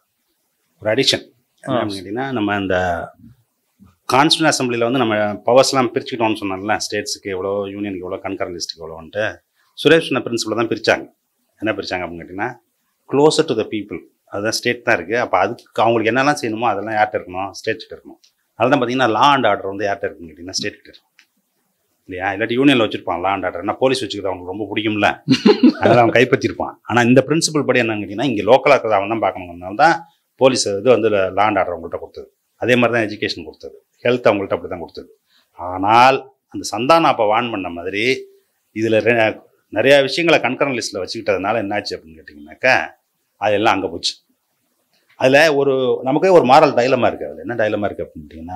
ஒரு அடிஷன் என்ன அப்படின்னு கேட்டிங்கன்னா நம்ம இந்த கான்ஸ்டியூன் அசம்பிளியில் வந்து நம்ம பவர்ஸ்லாம் பிரிச்சுக்கிட்டோம்னு சொன்னோம்ல ஸ்டேட்ஸுக்கு எவ்வளோ யூனியனுக்கு எவ்வளோ கன்கரன் லிஸ்ட்டுக்கு எவ்வளோன்ட்டு சுரேஷ் சொன்ன பிரின்சிபல் தான் பிரித்தாங்க என்ன பிரித்தாங்க அப்படின்னு கேட்டிங்கன்னா க்ளோசர் டு த பீப்புள் அதுதான் ஸ்டேட் தான் இருக்குது அப்போ அதுக்கு அவங்களுக்கு என்னெல்லாம் செய்யணுமோ அதெல்லாம் யார்கிட்ட இருக்கணும் ஸ்டேட் கிட்ட இருக்கணும் அதுதான் பார்த்தீங்கன்னா லா அண்ட் ஆர்டர் வந்து யார்கிட்ட இருக்குன்னு கேட்டிங்கன்னா ஸ்டேட் கிட்ட இருக்கும் இல்லையா இல்லாட்டி யூனியனில் வச்சிருப்பான் லா அண்ட் ஆர்டர் ஏன்னா போலீஸ் வச்சுக்கிறது அவங்களுக்கு ரொம்ப பிடிக்கும்ல அதனால் அவன் கைப்பற்றிருப்பான் ஆனால் இந்த பிரின்சிபல் படி என்னன்னு கேட்டிங்கன்னா இங்கே லோக்கலாக இருக்கிறத அவன் தான் பார்க்கணுங்கிறதுனால தான் போலீஸ் இது வந்து லா அண்ட் ஆர்டர் அவங்கள்ட்ட கொடுத்தது அதே மாதிரி தான் எஜுகேஷன் கொடுத்தது ஹெல்த் அவங்கள்ட்ட அப்படி தான் கொடுத்தது ஆனால் அந்த சந்தானம் அப்போ வான் பண்ண மாதிரி இதில் நிறையா விஷயங்களை கன்கரன் லிஸ்ட்டில் வச்சுக்கிட்டதுனால என்னாச்சு அப்படின்னு கேட்டிங்கனாக்கா அதெல்லாம் அங்கே போச்சு அதில் ஒரு நமக்கே ஒரு மாரல் டைலமா இருக்குது அதில் என்ன டைலமா இருக்குது அப்படின்னு கேட்டிங்கன்னா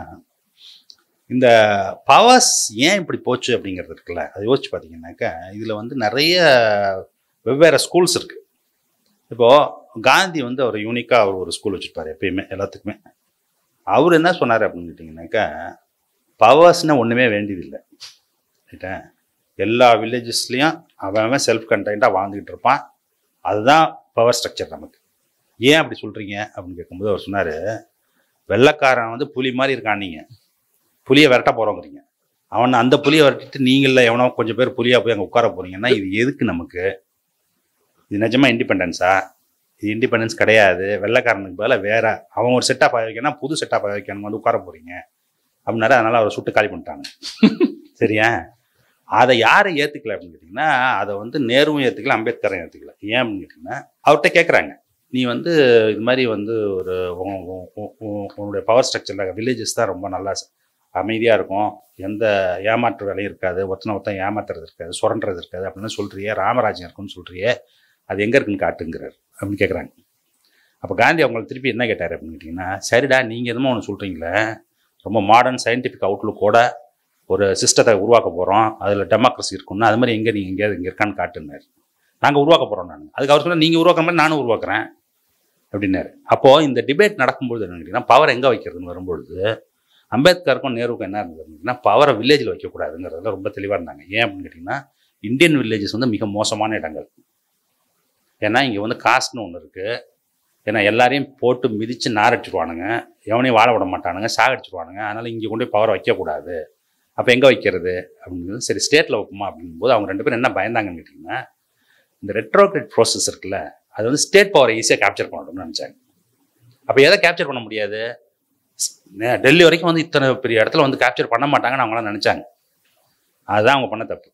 இந்த பவர்ஸ் ஏன் இப்படி போச்சு அப்படிங்கிறது இருக்குல்ல அதை யோசிச்சு பார்த்தீங்கன்னாக்கா இதில் வந்து நிறைய வெவ்வேறு ஸ்கூல்ஸ் இருக்குது இப்போது காந்தி வந்து அவர் யூனிக்காக அவர் ஒரு ஸ்கூல் வச்சுருப்பார் எப்பயுமே எல்லாத்துக்குமே அவர் என்ன சொன்னார் அப்படின்னு கேட்டிங்கனாக்கா பவர்ஸ்னால் ஒன்றுமே வேண்டியதில்லை ரைட்டா எல்லா வில்லேஜஸ்லேயும் அவன் அவன் செல்ஃப் கண்டெய்னாக வாழ்ந்துக்கிட்டு இருப்பான் அதுதான் பவர் ஸ்ட்ரக்சர் நமக்கு ஏன் அப்படி சொல்கிறீங்க அப்படின்னு கேட்கும்போது அவர் சொன்னார் வெள்ளைக்காரன் வந்து புலி மாதிரி இருக்கான் நீங்கள் புலியை விரட்ட போகிறோங்கிறீங்க அவனை அந்த புலியை விரட்டிட்டு நீங்கள எவனோ கொஞ்சம் பேர் புலியாக போய் அங்கே உட்கார போகிறீங்கன்னா இது எதுக்கு நமக்கு இது நிஜமாக இண்டிபெண்டன்ஸா இது இண்டிபெண்டன்ஸ் கிடையாது வெள்ளைக்காரனுக்கு பதிலாக வேற அவன் ஒரு செட்டாக பய வைக்கணும் புது செட்டாக பய வைக்கணும் வந்து உட்கார போகிறீங்க அப்படின்னாரு அதனால் அவரை சுட்டு காலி பண்ணிட்டாங்க சரியா அதை யாரை ஏற்றுக்கல அப்படின்னு கேட்டிங்கன்னா அதை வந்து நேருவும் ஏற்றுக்கல அம்பேத்கரும் ஏற்றுக்கல ஏன் அப்படின்னு கேட்டிங்கன்னா அவர்கிட்ட கேட்குறாங்க நீ வந்து இது மாதிரி வந்து ஒரு உன்- உன்- உன்- உன்- உன்னுடைய பவர் ஸ்ட்ரக்சரில் வில்லேஜஸ் தான் ரொம்ப நல்லா அமைதியாக இருக்கும் எந்த ஏமாற்று வேலையும் இருக்காது ஒருத்தனை ஒருத்தன் ஏமாத்துறது இருக்காது சுரண்டுறது இருக்காது அப்படின்னு சொல்கிறியே ராமராஜ்யம் இருக்குன்னு சொல்கிறியே அது எங்கே இருக்குன்னு காட்டுங்கிறார் அப்படின்னு கேட்குறாங்க அப்போ காந்தி அவங்களை திருப்பி என்ன கேட்டார் அப்படின்னு கேட்டிங்கன்னா சரிடா நீங்கள் எதுமோ ஒன்று சொல்கிறீங்களே ரொம்ப மாடர்ன் சயின்டிஃபிக் அவுட்லுக்கோட ஒரு சிஸ்டத்தை உருவாக்க போகிறோம் அதில் டெமோக்ரஸி இருக்குன்னா அது மாதிரி எங்கே நீங்கள் எங்கேயாவது இங்கே இருக்கான்னு காட்டுனார் நாங்கள் உருவாக்க போகிறோம் நான் அதுக்கு அவர் சொன்னால் நீங்கள் உருவாக்குற மாதிரி நானும் உருவாக்குறேன் அப்படின்னாரு அப்போது இந்த டிபேட் நடக்கும்பொழுது என்ன கேட்டிங்கன்னா பவர் எங்கே வைக்கிறதுன்னு வரும்பொழுது அம்பேத்கருக்கும் நேருக்கும் என்ன இருந்தது அப்படின்னா பவரை வில்லேஜில் வைக்கக்கூடாதுங்கிறதுல ரொம்ப தெளிவாக இருந்தாங்க ஏன் அப்படின்னு கேட்டிங்கன்னா இந்தியன் வில்லேஜஸ் வந்து மிக மோசமான இடங்கள் ஏன்னா இங்கே வந்து காஸ்ட்னு ஒன்று இருக்குது ஏன்னா எல்லாரையும் போட்டு மிதித்து நாரடிச்சிருவானுங்க எவனையும் வாழ விட மாட்டானுங்க சாகடிச்சிருவானுங்க அதனால் இங்கே கொண்டு போய் பவரை வைக்கக்கூடாது அப்போ எங்கே வைக்கிறது அப்படின்னு சரி ஸ்டேட்டில் வைப்போமா அப்படிங்கும்போது அவங்க ரெண்டு பேரும் என்ன பயந்தாங்கன்னு கேட்டிங்கன்னா இந்த ரெட்ரோக்ரெட் ப்ரோசஸ் இருக்குல்ல அது வந்து ஸ்டேட் பவரை ஈஸியாக கேப்சர் பண்ணணும்னு நினச்சாங்க அப்போ எதை கேப்சர் பண்ண முடியாது ஸ்- நே- டெல்லி வரைக்கும் வந்து இத்தனை பெரிய இடத்துல வந்து கேப்சர் பண்ண மாட்டாங்கன்னு அவங்களாம் நினச்சாங்க அதுதான் அவங்க பண்ண தப்பு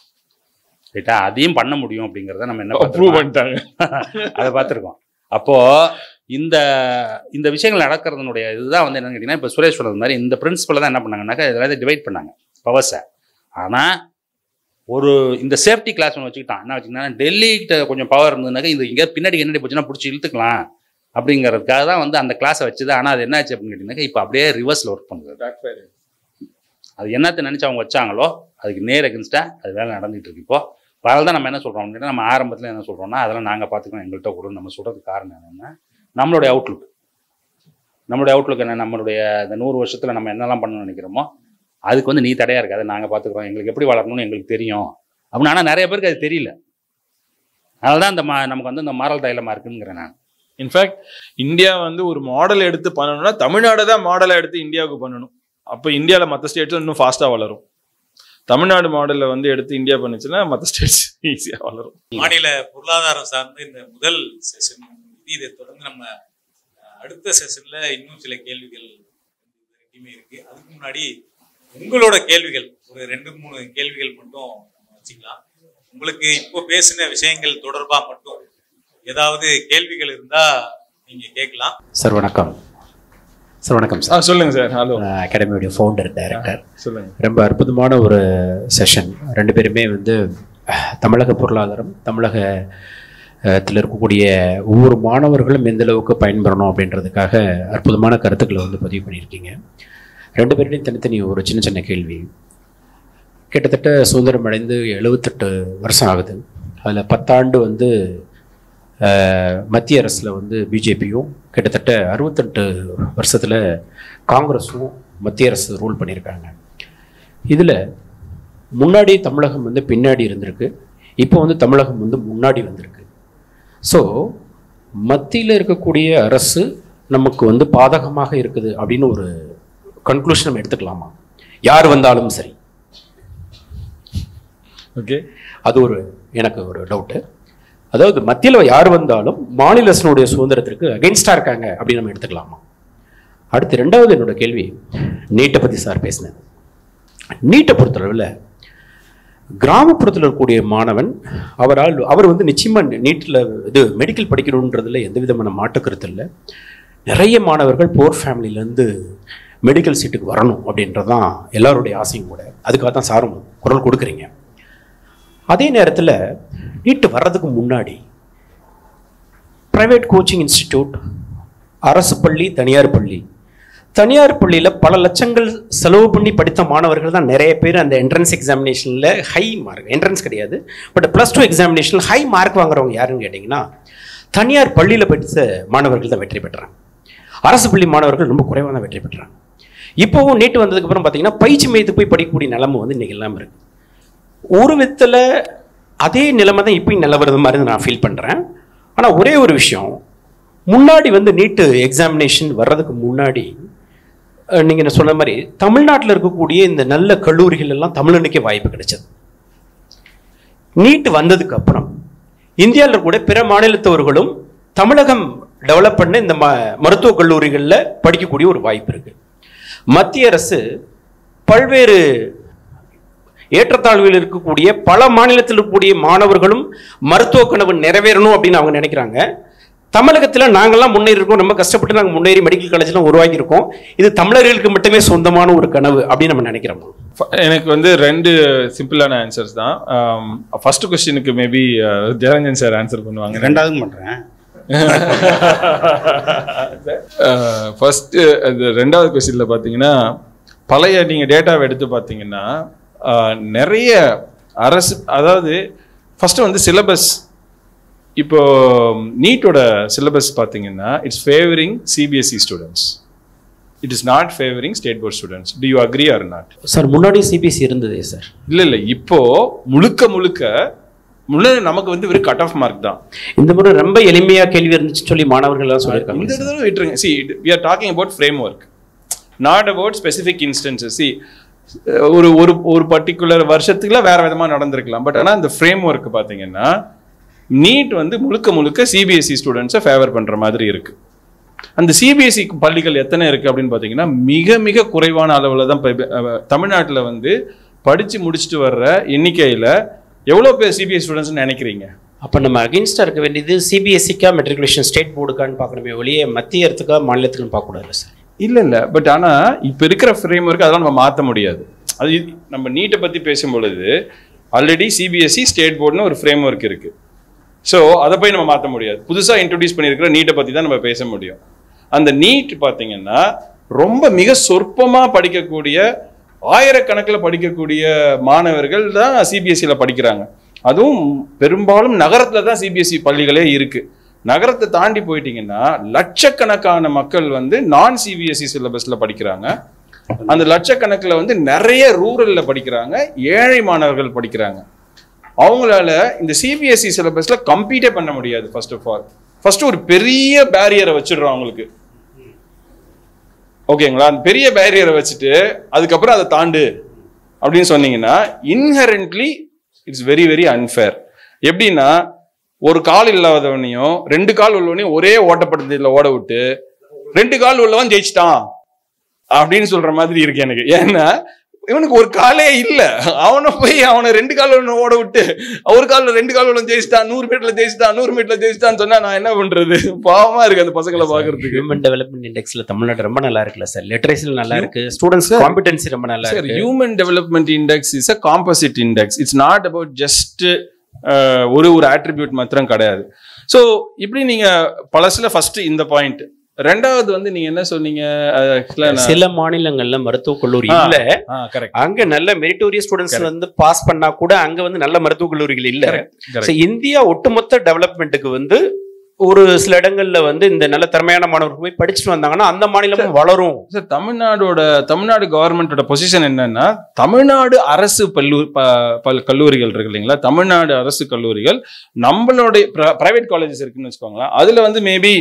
ரைட்டா அதையும் பண்ண முடியும் அப்படிங்கிறத நம்ம என்ன ப்ரூவ் பார்த்திருக்கோம்? பண்ணிட்டாங்க அதை பார்த்துருக்கோம் அப்போ இந்த இந்த விஷயங்கள் நடக்கிறதுனுடைய இதுதான் வந்து என்னன்னு கேட்டிங்கன்னா இப்போ சுரேஷ் சொன்னது மாதிரி இந்த பிரின்சிபலை தான் என்ன பண்ணாங்கன்னாக்கா இதில் டிவைட் பண்ணாங்க பவர்ஸை ஆனால் ஒரு இந்த சேஃப்டி கிளாஸ் ஒன்று வச்சுக்கிட்டான் என்ன வச்சுக்கிட்டா டெல்லிகிட்ட கொஞ்சம் பவர் இருந்ததுனாக்கா இது இங்கே பின்னாடி என்னடி போச்சுன்னா பிடிச்சி இழுத்துக்கலாம் அப்படிங்கிறதுக்காக தான் வந்து அந்த கிளாஸை வச்சுது ஆனால் அது என்னாச்சு அப்படின்னு கேட்டிங்கனாக்கா இப்போ அப்படியே ரிவர்ஸில் ஒர்க் பண்ணுது அது என்னத்தை நினச்சி அவங்க வச்சாங்களோ அதுக்கு நேர் அகென்ஸ்டாக அது வேலை நடந்துகிட்டு இருக்கு இப்போ அதனால தான் நம்ம என்ன சொல்கிறோம் அப்படின்னா நம்ம ஆரம்பத்தில் என்ன சொல்கிறோம்னா அதெல்லாம் நாங்கள் பார்த்துக்கணும் எங்கள்கிட்ட கூட நம்ம சொல்கிறதுக்கு காரணம் என்னென்னா நம்மளுடைய அவுட்லுக் நம்மளுடைய அவுட்லுக் என்ன நம்மளுடைய இந்த நூறு வருஷத்தில் நம்ம என்னெல்லாம் பண்ணணும்னு நினைக்கிறோமோ அதுக்கு வந்து நீ தடையாக இருக்காது நாங்கள் பார்த்துக்குறோம் எங்களுக்கு எப்படி வளரணும்னு எங்களுக்கு தெரியும் அப்படின்னு ஆனால் நிறைய பேருக்கு அது தெரியல அதனால தான் இந்த மா நமக்கு வந்து இந்த மாரல் தைலமாக இருக்குங்கிறேன் நான் இன்ஃபேக்ட் இந்தியா வந்து ஒரு மாடல் எடுத்து பண்ணணும்னா தமிழ்நாடு தான் மாடலை எடுத்து இந்தியாவுக்கு பண்ணணும் அப்போ இந்தியாவில் மற்ற ஸ்டேட்ஸும் இன்னும் ஃபாஸ்ட்டாக வளரும் தமிழ்நாடு மாடலில் வந்து எடுத்து இந்தியா பண்ணுச்சுன்னா மற்ற ஸ்டேட்ஸ் ஈஸியாக வளரும் மாநில பொருளாதாரம் சார்ந்த இந்த முதல் செஷன் இதை தொடர்ந்து நம்ம அஹ், அடுத்த செஷன்ல இன்னும் சில கேள்விகள் ரெண்டுமே இருக்கு அதுக்கு முன்னாடி உங்களோட கேள்விகள் ஒரு ரெண்டு மூணு கேள்விகள் மட்டும் நம்ம வச்சுக்கலாம் உங்களுக்கு இப்போ பேசின விஷயங்கள் தொடர்பா மட்டும் ஏதாவது கேள்விகள் இருந்தா நீங்க கேட்கலாம் சார் வணக்கம் சார் வணக்கம் ஆ சார் சொல்லுங்க சார் ஹலோ அகாடமியோடைய ஃபவுண்டர் டைரக்டர் சொல்லுங்க ரொம்ப அற்புதமான ஒரு செஷன் ரெண்டு பேருமே வந்து அஹ், தமிழக பொருளாதாரம் தமிழக அஹ், த்துல இருக்கக்கூடிய ஒவ்வொரு மாணவர்களும் எந்த அளவுக்கு பயன்பெறணும் அப்படின்றதுக்காக அற்புதமான கருத்துக்களை வந்து பதிவு பண்ணியிருக்கீங்க ரெண்டு பேருடையும் தனித்தனி ஒரு சின்ன சின்ன கேள்வி கிட்டத்தட்ட சுதந்திரம் அடைந்து எழுபத்தெட்டு வருஷம் ஆகுது அதில் பத்தாண்டு வந்து அஹ், மத்திய அரசில் வந்து பிஜேபியும் கிட்டத்தட்ட அறுபத்தெட்டு வருஷத்தில் காங்கிரஸும் மத்திய அரசு ரூல் பண்ணியிருக்காங்க இதில் முன்னாடி தமிழகம் வந்து பின்னாடி இருந்திருக்கு இப்போ வந்து தமிழகம் வந்து முன்னாடி வந்திருக்கு ஸோ மத்தியில் இருக்கக்கூடிய அரசு நமக்கு வந்து பாதகமாக இருக்குது அப்படின்னு ஒரு கன்க்ளூஷன் நம்ம எடுத்துக்கலாமா யார் வந்தாலும் சரி ஓகே அது ஒரு எனக்கு ஒரு டவுட்டு அதாவது மத்தியில் யார் வந்தாலும் மாநில அரசினுடைய சுதந்திரத்திற்கு அகைன்ஸ்டாக இருக்காங்க அப்படின்னு நம்ம எடுத்துக்கலாமா அடுத்து ரெண்டாவது என்னோட கேள்வி நீட்டை பற்றி சார் பேசினது நீட்டை பொறுத்தளவில் கிராமப்புறத்தில் இருக்கக்கூடிய மாணவன் அவரால் அவர் வந்து நிச்சயமாக நீட்டில் இது மெடிக்கல் படிக்கணுன்றதுல எந்த விதமான மாற்றுக்கருத்து இல்லை நிறைய மாணவர்கள் போர் ஃபேமிலியிலேருந்து மெடிக்கல் சீட்டுக்கு வரணும் அப்படின்றது தான் எல்லாருடைய ஆசையும் கூட அதுக்காக தான் சாரும் குரல் கொடுக்குறீங்க அதே நேரத்தில் நீட்டு வர்றதுக்கு முன்னாடி ப்ரைவேட் கோச்சிங் இன்ஸ்டிடியூட் அரசு பள்ளி தனியார் பள்ளி தனியார் பள்ளியில் பல லட்சங்கள் செலவு பண்ணி படித்த மாணவர்கள் தான் நிறைய பேர் அந்த என்ட்ரன்ஸ் எக்ஸாமினேஷனில் ஹை மார்க் என்ட்ரன்ஸ் கிடையாது பட் ப்ளஸ் டூ எக்ஸாமினேஷனில் ஹை மார்க் வாங்குறவங்க யாருன்னு கேட்டிங்கன்னா தனியார் பள்ளியில் படித்த மாணவர்கள் தான் வெற்றி பெற்றாங்க அரசு பள்ளி மாணவர்கள் ரொம்ப குறைவாக தான் வெற்றி பெற்றாங்க இப்போவும் நீட்டு வந்ததுக்கப்புறம் பார்த்தீங்கன்னா பயிற்சி மையத்துக்கு போய் படிக்கக்கூடிய நிலைமை வந்து இன்றைக்கி இல்லாமல் இருக்குது ஒரு விதத்தில் அதே நிலைமை தான் இப்பயும் நிலவரது மாதிரி நான் ஃபீல் பண்ணுறேன் ஆனால் ஒரே ஒரு விஷயம் முன்னாடி வந்து நீட்டு எக்ஸாமினேஷன் வர்றதுக்கு முன்னாடி நீங்கள் சொன்ன மாதிரி தமிழ்நாட்டில் இருக்கக்கூடிய இந்த நல்ல கல்லூரிகள் எல்லாம் தமிழனுக்கே வாய்ப்பு கிடைச்சது நீட் வந்ததுக்கு அப்புறம் இந்தியாவில் கூட பிற மாநிலத்தவர்களும் தமிழகம் டெவலப் பண்ண இந்த ம மருத்துவக் கல்லூரிகளில் படிக்கக்கூடிய ஒரு வாய்ப்பு இருக்கு மத்திய அரசு பல்வேறு ஏற்றத்தாழ்வில் இருக்கக்கூடிய பல மாநிலத்தில் இருக்கக்கூடிய மாணவர்களும் மருத்துவ கனவு நிறைவேறணும் அப்படின்னு அவங்க நினைக்கிறாங்க தமிழகத்தில் நாங்கள்லாம் முன்னேறி இருக்கோம் ரொம்ப கஷ்டப்பட்டு நாங்கள் முன்னேறி மெடிக்கல் காலேஜ்லாம் உருவாக்கியிருக்கோம் இது தமிழர்களுக்கு மட்டுமே சொந்தமான ஒரு கனவு அப்படின்னு நம்ம நினைக்கிறோம் எனக்கு வந்து ரெண்டு சிம்பிளான ஆன்சர்ஸ் தான் ஃபர்ஸ்ட் கொஸ்டினுக்கு மேபி ஜெயரஞ்சன் சார் ஆன்சர் பண்ணுவாங்க ரெண்டாவதும் பண்ணுறேன் ஃபர்ஸ்ட் அது ரெண்டாவது கொஸ்டின்ல பார்த்தீங்கன்னா பழைய நீங்க டேட்டாவை எடுத்து பார்த்தீங்கன்னா அஹ், நிறைய அரசு அதாவது ஃபர்ஸ்ட் வந்து சிலபஸ் இப்போ நீட்டோட சிலபஸ் பார்த்தீங்கன்னா it's favouring CBSE students it is not favouring state board students do you agree or not sir முன்னாடி சிபிஎஸ்சி இருந்ததே சார் இல்ல இல்ல இப்போ முழுக்க முழுக்க முன்னாடி நமக்கு வந்து வெறும் கட் ஆஃப் மார்க் தான் இந்த முறை ரொம்ப எளிமையா கேள்வி இருந்துச்சுன்னு சொல்லி மாணவர்கள் எல்லாம் இந்த சொல்லியிருக்காங்க இடத்துல விட்டுருங்க see we are talking about framework not about specific instances see ஒரு ஒரு ஒரு பர்டிகுலர் வருஷத்துக்குல வேற விதமா நடந்திருக்கலாம் பட் ஆனா இந்த ஃப்ரேம் ஒர்க் பாத்தீங்கன்னா நீட் வந்து முழுக்க முழுக்க சிபிஎஸ்சி ஸ்டூடெண்ட்ஸை ஃபேவர் பண்ற மாதிரி இருக்கு அந்த சிபிஎஸ்சி பள்ளிகள் எத்தனை இருக்கு அப்படின்னு பாத்தீங்கன்னா மிக மிக குறைவான அளவுல தான் இப்ப, அஹ், தமிழ்நாட்டுல வந்து படிச்சு முடிச்சுட்டு வர்ற எண்ணிக்கையில எவ்வளவு பேர் சிபிஎஸ்சி ஸ்டூடெண்ட்ஸ் நினைக்கிறீங்க அப்ப நம்ம அகைன்ஸ்டா இருக்க வேண்டியது சிபிஎஸ்சிக்கா மெட்ரிகுலேஷன் ஸ்டேட் போர்டுக்கான்னு பார்க்கணுமே ஒழிய மத்திய அரசுக்கா மாநிலத்துக்குன்னு பார்க்கக்கூடாது சார் இல்ல இல்ல பட் ஆனா இப்ப இருக்கிற ஃப்ரேம் ஒர்க் அதெல்லாம் நம்ம மாத்த முடியாது அது இது- நம்ம நீட்டை பற்றி பேசும் பொழுது ஆல்ரெடி சிபிஎஸ்சி ஸ்டேட் போர்டுன்னு ஒரு ஃப்ரேம் ஒர்க் இருக்குது ஸோ அதை போய் நம்ம மாற்ற முடியாது புதுசாக இன்ட்ரடியூஸ் பண்ணியிருக்கிற நீட்டை பற்றி தான் நம்ம பேச முடியும் அந்த நீட் பார்த்தீங்கன்னா ரொம்ப மிக சொற்பமாக படிக்கக்கூடிய ஆயிரக்கணக்கில் படிக்கக்கூடிய மாணவர்கள் தான் சிபிஎஸ்சியில் படிக்கிறாங்க அதுவும் பெரும்பாலும் நகரத்தில் தான் சிபிஎஸ்சி பள்ளிகளே இருக்குது நகரத்தை தாண்டி போயிட்டீங்கன்னா லட்சக்கணக்கான மக்கள் வந்து நான் சிபிஎஸ்சி சிலபஸில் படிக்கிறாங்க அந்த லட்சக்கணக்கில் வந்து நிறைய ரூரலில் படிக்கிறாங்க ஏழை மாணவர்கள் படிக்கிறாங்க அவங்களால இந்த சிபிஎஸ்சி சிலபஸ்ல கம்பீட்டே பண்ண முடியாது ஃபர்ஸ்ட் ஆஃப் ஆல் ஃபர்ஸ்ட் ஒரு பெரிய பேரியரை வச்சிடுறோம் அவங்களுக்கு ஓகேங்களா அந்த பெரிய பேரியரை வச்சுட்டு அதுக்கப்புறம் அதை தாண்டு அப்படின்னு சொன்னீங்கன்னா inherently it's very very unfair எப்படின்னா ஒரு கால் இல்லாதவனையும் ரெண்டு கால் உள்ளவனையும் ஒரே ஓட்டப்பட்டதில் ஓட விட்டு ரெண்டு கால் உள்ளவன் ஜெயிச்சிட்டான் அப்படின்னு சொல்ற மாதிரி இருக்கு எனக்கு ஏன்னா இவனுக்கு ஒரு காலே இல்ல அவனை போய் அவனை ரெண்டு கால் ஒன்று ஓட விட்டு ஒரு காலில் ரெண்டு கால் ஒன்று ஜெயிச்சிட்டான் நூறு மீட்டர்ல ஜெயிச்சிட்டான் நூறு மீட்டர்ல ஜெயிச்சிட்டான்னு சொன்னா நான் என்ன பண்றது பாவமா இருக்கு அந்த பசங்களை பாக்குறதுக்கு ஹியூமன் டெவலப்மெண்ட் இண்டெக்ஸ்ல தமிழ்நாடு ரொம்ப நல்லா இருக்குல்ல சார் லிட்ரேச்சர் நல்லா இருக்கு ஸ்டூடெண்ட்ஸ் காம்பிடன்சி ரொம்ப நல்லா சார் இருக்கு human development index is a composite index it's not about just ஒரு ஒரு ஆட்ரிபியூட் மாத்திரம் கிடையாது ஸோ இப்படி நீங்க பழசுல ஃபர்ஸ்ட் இந்த பாயிண்ட் ரெண்டாவது வந்து நீங்க என்ன சொன்னீங்க அது actually நான்- சில மாநிலங்கள்ல மருத்துவக் கல்லூரி ஆ. இல்ல ஆ, correct, அங்க நல்ல மெரிட்டோரியஸ் ஸ்டூடெண்ட்ஸ் வந்து பாஸ் பண்ணா கூட அங்க வந்து நல்ல மருத்துவக் கல்லூரிகள் இல்ல correct. So, இந்தியா ஒட்டுமொத்த டெவலப்மெண்ட்டுக்கு வந்து ஒரு சில இடங்கள்ல வந்து இந்த நல்ல திறமையான மாணவர்கள் போய் படிச்சுட்டு வந்தாங்கன்னா அந்த மாநிலமும் வளரும் சார் தமிழ்நாடோட தமிழ்நாடு கவர்மெண்டோட பொசிஷன் என்னன்னா தமிழ்நாடு அரசு பல்லூ ப- பல் கல்லூரிகள் இருக்கு இல்லைங்களா தமிழ்நாடு அரசு கல்லூரிகள் நம்மளுடைய பிரைவேட் காலேஜஸ் இருக்குன்னு வச்சுக்கோங்களேன் அதுல வந்து மேபி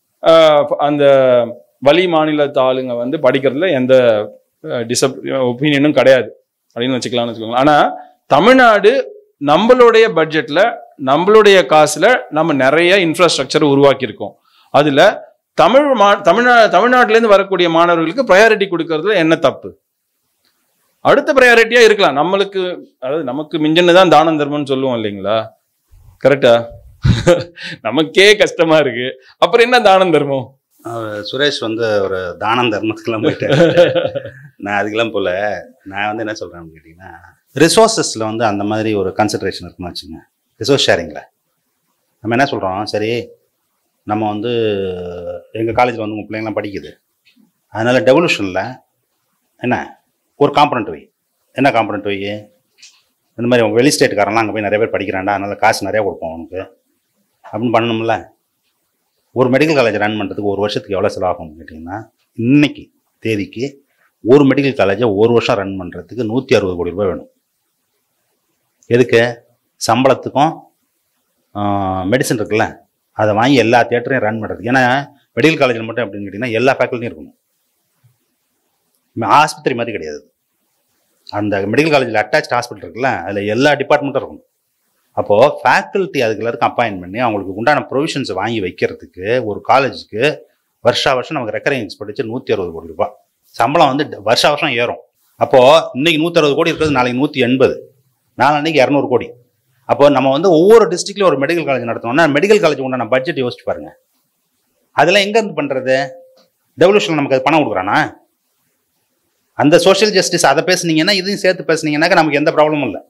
அந்த வழி மாநிலத்து ஆளுங்க வந்து படிக்கிறதுல எந்த டிசப் ஒப்பீனியனும் கிடையாது அப்படின்னு வச்சுக்கலாம்னு வச்சுக்கோங்களேன் ஆனா தமிழ்நாடு நம்மளுடைய பட்ஜெட்ல நம்மளுடைய காசுல நம்ம நிறைய இன்ஃப்ராஸ்ட்ரக்சர் உருவாக்கியிருக்கோம் அதுல தமிழ் மா தமிழ்நா தமிழ்நாட்டிலேருந்து வரக்கூடிய மாணவர்களுக்கு ப்ரையாரிட்டி கொடுக்கறதுல என்ன தப்பு அடுத்த ப்ரையாரிட்டியா இருக்கலாம் நம்மளுக்கு அதாவது நமக்கு மிஞ்சினு தான் தானம் தர்மம்னு சொல்லுவோம் இல்லைங்களா கரெக்டா நமக்கே கஷ்டமா இருக்கு அப்புறம் என்ன தானம் தர்மம் அவர் சுரேஷ் வந்து ஒரு தானம் தர்மத்துக்கெல்லாம் போயிட்டு நான் அதுக்கெல்லாம் போல நான் வந்து என்ன சொல்கிறேன்னு கேட்டிங்கன்னா ரிசோர்ஸஸில் வந்து அந்த மாதிரி ஒரு கன்சிடரேஷன் இருக்குன்னு வச்சுங்க ரிசோர்ஸ் ஷேரிங்கில் நம்ம என்ன சொல்கிறோம் சரி நம்ம வந்து எங்கள் காலேஜில் வந்து உங்கள் பிள்ளைங்களாம் படிக்குது அதனால் டெவல்யூஷனில் என்ன ஒரு காம்பனண்ட் வை என்ன காம்பனண்ட் வை இந்த மாதிரி வெளி ஸ்டேட்டுக்காரன்லாம் அங்கே போய் நிறைய பேர் படிக்கிறான்டா அதனால் காசு நிறையா கொடுப்போம் அவனுக்கு அப்படின்னு பண்ணணும்ல ஒரு மெடிக்கல் காலேஜ் ரன் பண்ணுறதுக்கு ஒரு வருஷத்துக்கு எவ்வளோ செலவாகும் கேட்டிங்கன்னா இன்னைக்கு தேதிக்கு ஒரு மெடிக்கல் காலேஜை ஒரு வருஷம் ரன் பண்ணுறதுக்கு நூற்றி அறுபது கோடி ரூபாய் வேணும் எதுக்கு சம்பளத்துக்கும் மெடிசன் இருக்குல்ல அதை வாங்கி எல்லா தியேட்டரையும் ரன் பண்ணுறதுக்கு ஏன்னா மெடிக்கல் காலேஜில் மட்டும் அப்படின்னு கேட்டிங்கன்னா எல்லா ஃபேக்கல்ட்டியும் இருக்கணும் ஆஸ்பத்திரி மாதிரி கிடையாது அந்த மெடிக்கல் காலேஜில் அட்டாச் ஹாஸ்பிட்டல் இருக்குல்ல அதில் எல்லா டிபார்ட்மெண்ட்டும் இருக்கணும் அப்போது ஃபேக்கல்ட்டி அதுக்கு எல்லாருக்கும் அப்பாயின் பண்ணி அவங்களுக்கு உண்டான ப்ரொவிஷன்ஸை வாங்கி வைக்கிறதுக்கு ஒரு காலேஜுக்கு வருஷா வருஷம் நமக்கு ரெக்கரிங் எக்ஸ்பெண்டிச்சர் நூற்றி அறுபது கோடி ரூபாய் சம்பளம் வந்து ட- வருஷா வருஷம் ஏறும் அப்போது இன்னைக்கு நூற்றறுபது கோடி இருக்கிறது நாளைக்கு நூற்றி எண்பது நாளன்னைக்கு இரநூறு கோடி அப்போ நம்ம வந்து ஒவ்வொரு டிஸ்ட்ரிக்ட்லையும் ஒரு மெடிக்கல் காலேஜ் நடத்தணும்னா மெடிக்கல் காலேஜ் உண்டான பட்ஜெட் யோசிச்சு பாருங்க அதெல்லாம் எங்கேருந்து பண்ணுறது டெவல்யூஷன் நமக்கு அது பணம் கொடுக்குறானா அந்த சோஷியல் ஜஸ்டிஸ் அதை பேசுனீங்கன்னா இதையும் சேர்த்து பேசுனீங்கன்னாக்கா நமக்கு எந்த ப்ராப்ளமும் இல்லை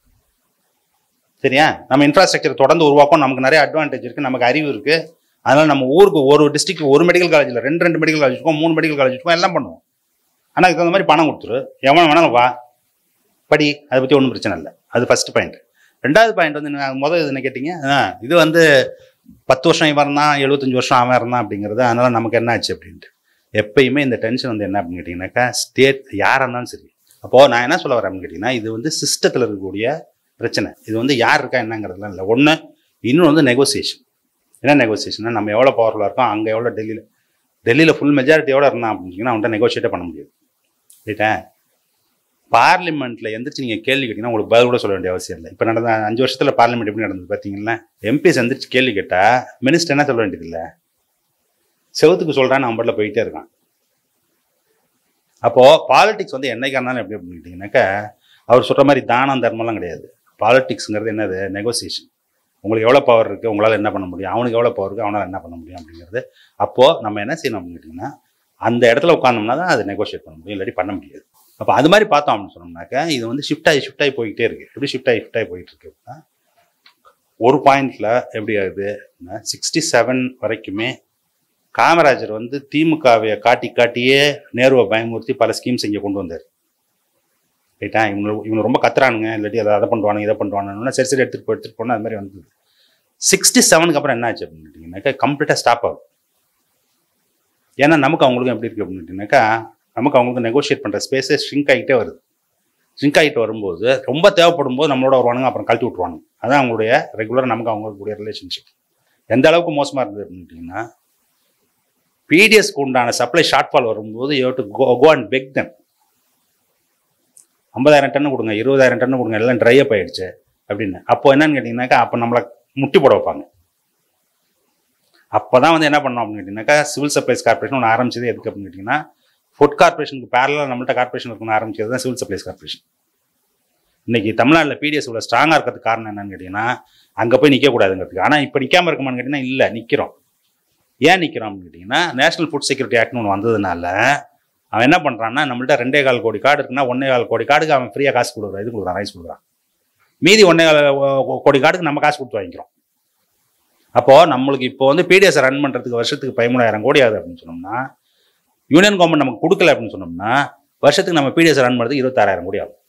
சரியா நம்ம இன்ஃப்ராஸ்ட்ரக்சர் தொடர்ந்து உருவாக்கும் நமக்கு நிறைய அட்வான்டேஜ் இருக்குது நமக்கு அறிவு இருக்குது அதனால் நம்ம ஊருக்கு ஒரு டிஸ்ட்ரிக்ட் ஒரு மெடிக்கல் காலேஜில் ரெண்டு ரெண்டு மெடிக்கல் காலேஜ் இருக்கும் மூணு மெடிக்கல் காலேஜ் இருக்கும் எல்லாம் பண்ணுவோம் ஆனால் அதுக்கு தகுந்த மாதிரி பணம் கொடுத்துரு எவன் வேணாலும் வா படி அதை பற்றி ஒன்றும் பிரச்சனை இல்லை அது ஃபர்ஸ்ட் பாயிண்ட் ரெண்டாவது பாயிண்ட் வந்து என்ன முதல் இது என்ன கேட்டிங்க ஆ, இது வந்து பத்து வருஷம் இவன் இருந்தான் எழுபத்தஞ்சு வருஷம் அவன் இருந்தான் அப்படிங்கிறது அதனால நமக்கு என்ன ஆச்சு அப்படின்ட்டு எப்பயுமே இந்த டென்ஷன் வந்து என்ன அப்படின்னு கேட்டிங்கனாக்கா ஸ்டேட் யாராக இருந்தாலும் சரி அப்போது நான் என்ன சொல்ல வரேன் அப்படின்னு கேட்டிங்கன்னா இது வந்து சிஸ்டத்தில் இருக்கக்கூடிய பிரச்சனை இது வந்து யார் இருக்கா என்னங்கிறதுலாம் இல்லை ஒன்று இன்னொன்று வந்து நெகோசியேஷன் என்ன நெகோசியேஷன்னா நம்ம எவ்வளோ பவர்ஃபுல்லாக இருக்கோம் அங்கே எவ்வளோ டெல்லியில் டெல்லியில் ஃபுல் மெஜாரிட்டியோட இருந்தான் அப்படின்னா அவன்கிட்ட நெகோஷியேட்டே பண்ண முடியாது ரைட்டா பார்லிமெண்ட்டில் எந்திரிச்சு நீங்கள் கேள்வி கேட்டிங்கன்னா உங்களுக்கு பதில் கூட சொல்ல வேண்டிய அவசியம் இல்லை இப்போ நடந்த அஞ்சு வருஷத்தில் பார்லிமெண்ட் எப்படி நடந்தது பார்த்தீங்களா எம்பிஸ் எந்திரிச்சு கேள்வி கேட்டால் மினிஸ்டர் என்ன சொல்ல வேண்டியது இல்லை செவத்துக்கு சொல்கிறான்னு அவன் பாட்டில் போயிட்டே இருக்கான் அப்போது பாலிடிக்ஸ் வந்து என்னைக்கா இருந்தாலும் எப்படி அப்படின்னு கேட்டிங்கனாக்கா அவர் சொல்கிற மாதிரி தானம் தர்மம்லாம் கிடையாது பாலிடிக்ஸுங்கிறது என்னது நெகோசியேஷன் உங்களுக்கு எவ்வளோ பவர் இருக்குது உங்களால் என்ன பண்ண முடியும் அவனுக்கு எவ்வளோ பவர் இருக்குது அவனால் என்ன பண்ண முடியும் அப்படிங்கிறது அப்போது நம்ம என்ன செய்யணும் அப்படின்னு கேட்டிங்கன்னா அந்த இடத்துல உட்காந்தோம்னா தான் அது நெகோஷியேட் பண்ண முடியும் இல்லாட்டி பண்ண முடியாது அப்போ அது மாதிரி பார்த்தோம் அப்படின்னு சொன்னோம்னாக்கா இது வந்து ஷிஃப்ட் ஆகி ஷிஃப்ட் ஆகி போய்கிட்டே இருக்கு எப்படி ஷிஃப்ட் ஆகி ஷிஃப்ட் ஆகி போயிட்டு இருக்கு அப்படின்னா ஒரு பாயிண்ட்ல எப்படி ஆகுது சிக்ஸ்டி செவன் வரைக்குமே காமராஜர் வந்து திமுகவை காட்டி காட்டியே நேருவை பயமுறுத்தி பல ஸ்கீம்ஸ் இங்கே கொண்டு வந்தார் ரைட்டா இவங்க இவங்க ரொம்ப கத்துறானுங்க இல்லாட்டி அதை அதை பண்ணுவானுங்க இதை பண்ணுவானுங்கன்னா சரி சரி எடுத்துகிட்டு போய் எடுத்துகிட்டு போனால் அது மாதிரி வந்தது சிக்ஸ்டி செவனுக்கு அப்புறம் என்ன ஆச்சு அப்படின்னு கேட்டிங்கனாக்கா கம்ப்ளீட்டாக ஸ்டாப் ஆகும் ஏன்னா நமக்கு அவங்களுக்கும் எப்படி இருக்குது அப்படின்னு கேட்டிங்கனாக்கா நமக்கு அவங்களுக்கு நெகோஷியேட் பண்ணுற ஸ்பேஸே ஷ்ரிங்க் ஆகிட்டே வருது ஷ்ரிங்க் ஆகிட்டு வரும்போது ரொம்ப தேவைப்படும் போது நம்மளோட வருவானுங்க அப்புறம் கழட்டி விட்ருவானுங்க அதான் அவங்களுடைய ரெகுலராக நமக்கு அவங்களுக்கு கூடிய ரிலேஷன்ஷிப் எந்த அளவுக்கு மோசமாக இருந்தது அப்படின்னு கேட்டிங்கன்னா பிடிஎஸ்க்கு உண்டான சப்ளை ஷார்ட் ஃபால் வரும்போது you to go go and beg them ஐம்பதாயிரம் டன்னு கொடுங்க இருபதாயிரம் டன்னு கொடுங்க எல்லாம் ட்ரை அப் ஆயிடுச்சு அப்படின்னு அப்போ என்னன்னு கேட்டிங்கனாக்கா அப்போ நம்மளை முட்டி போட வைப்பாங்க அப்போ தான் வந்து என்ன பண்ணோம் அப்படின்னு கேட்டிங்கனாக்கா சிவில் சப்ளைஸ் கார்பரேஷன் ஒன்று ஆரம்பிச்சது எதுக்கு அப்படின்னு கேட்டிங்கன்னா ஃபுட் கார்பரேஷனுக்கு பேரலாக நம்மள்ட்ட கார்பரேஷன் இருக்குன்னு ஆரம்பிச்சது தான் சிவில் சப்ளைஸ் கார்பரேஷன் இன்னைக்கு தமிழ்நாட்டில் பிடிஎஸ் இவ்வளோ ஸ்ட்ராங்காக இருக்கிறதுக்கு காரணம் என்னன்னு கேட்டிங்கன்னா அங்கே போய் நிற்கக்கூடாதுங்கிறதுக்கு ஆனால் இப்போ நிற்காம இருக்குமான்னு கேட்டிங்கன்னா இல்லை நிற்கிறோம் ஏன் நிற்கிறோம் அப்படின்னு கேட்டிங்கன்னா நேஷனல் ஃபுட் செக்யூரிட்டி ஆக்ட்னு ஒன்று வந்ததுனால அவன் என்ன பண்ணுறான்னா நம்மள்ட்ட ரெண்டே கால் கோடி கார்டு இருக்குன்னா ஒன்னே கால் கோடி கார்டுக்கு அவன் ஃப்ரீயாக காசு கொடுக்குறான் இது கொடுக்குறான் ரைஸ் கொடுக்குறான் மீதி ஒன்னே கால் கோ- கோடி கார்டுக்கு நம்ம காசு கொடுத்து வாங்கிக்கிறோம் அப்போது நம்மளுக்கு இப்போ வந்து பிடிஎஸ் ரன் பண்ணுறதுக்கு வருஷத்துக்கு பதிமூணாயிரம் கோடி ஆகுது அப்படின்னு சொன்னோம்னா யூனியன் கவர்மெண்ட் நமக்கு கொடுக்கல அப்படின்னு சொன்னோம்னா வருஷத்துக்கு நம்ம பிடிஎஸ் ரன் பண்ணுறதுக்கு இருபத்தாறாயிரம் கோடி ஆகும்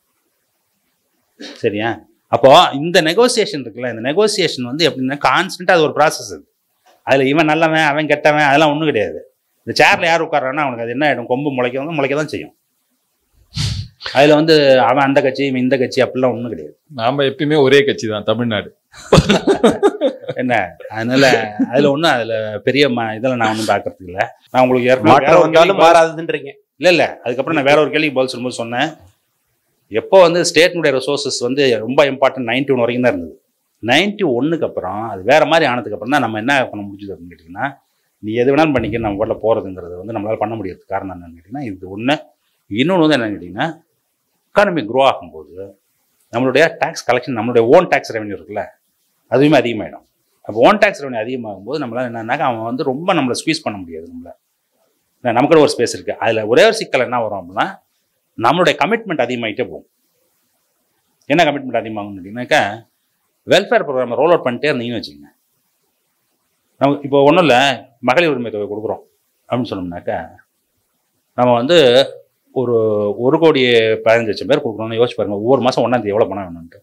சரியா அப்போ இந்த நெகோசியேஷன் இருக்குல்ல இந்த நெகோசியேஷன் வந்து எப்படின்னா கான்ஸ்டன்ட்டாக அது ஒரு ப்ராசஸ் அது அதில் இவன் நல்லவன் அவன் கெட்டவன் அதெல்லாம் ஒன்றும் கிடையாது இந்த சேர்ல யார் உட்கார்றான்னா அவனுக்கு அது என்ன ஆகிடும் கொம்பு முளைக்க வந்து முளைக்க தான் செய்யும் அதில் வந்து அவன் அந்த கட்சி இவன் இந்த கட்சி அப்படிலாம் ஒன்றும் கிடையாது நாம எப்பயுமே ஒரே கட்சி தான் தமிழ்நாடு என்ன அதனால அதில் ஒன்றும் அதில் பெரிய ம இதெல்லாம் நான் ஒன்றும் பார்க்கறதுக்கு இல்லை நான் உங்களுக்கு ஏற்கனவே வேற மாற்றம் ஒரு வந்தாலும் கேள்விக்கு மாறாதுன்றீங்க இல்லை இல்லை அதுக்கப்புறம் நான் வேற ஒரு கேள்விக்கு பதில் சொல்லும்போது சொன்னேன் எப்போ வந்து ஸ்டேட்னுடைய ரிசோர்ஸஸ் வந்து ரொம்ப இம்பார்ட்டன்ட் நைன்டி ஒன் வரைக்கும் தான் இருந்தது நைன்டி ஒன்னுக்கு அப்புறம் அது வேற மாதிரி ஆனதுக்கு அப்புறம் தான் நம்ம என்ன பண்ண முடிஞ்சது அப்படின்னு கேட்டிங்கன்னா நீ எது வேணாலும் பண்ணிக்க நம்ம பாட்டில் போகிறதுங்கிறது வந்து நம்மளால் பண்ண முடியாது காரணம் என்னன்னு கேட்டிங்கன்னா இது ஒன்று இன்னொன்று வந்து என்னன்னு கேட்டிங்கன்னா எக்கானமி க்ரோ ஆகும்போது நம்மளுடைய டேக்ஸ் கலெக்ஷன் நம்மளுடைய ஓன் டேக்ஸ் ரெவன்யூ இருக்குல்ல அதுவுமே அதிகமாகிடும் அப்போ ஓன் டேக்ஸ் ரெவன்யூ அதிகமாகும் போது நம்மளால் என்னன்னாக்கா அவன் வந்து ரொம்ப நம்மளை ஸ்குவீஸ் பண்ண முடியாது நம்மள ஏன்னா, நமக்குள்ள ஒரு ஸ்பேஸ் இருக்குது அதில் ஒரே ஒரு சிக்கல் என்ன வரும் அப்படின்னா நம்மளுடைய கமிட்மெண்ட் அதிகமாகிட்டே போகும் என்ன கமிட்மெண்ட் அதிகமாகும் அப்படின்னாக்கா வெல்ஃபேர் ப்ரோக்ராம் ரோல் அவுட் பண்ணிட்டே இருந்தீங்கன்னு வச்சுக்கோங்க நம்ம இப்போ ஒன்றும் இல்லை மகளிர் உரிமை தொகை கொடுக்குறோம் அப்படின்னு சொன்னோம்னாக்கா நம்ம வந்து ஒரு ஒரு கோடி பதினஞ்சு லட்சம் பேர் கொடுக்குறோம்னு யோசிச்சு பாருங்க ஒவ்வொரு மாதம் ஒன்றாந்தேதி எவ்வளோ பணம் வேணும்ன்ட்டு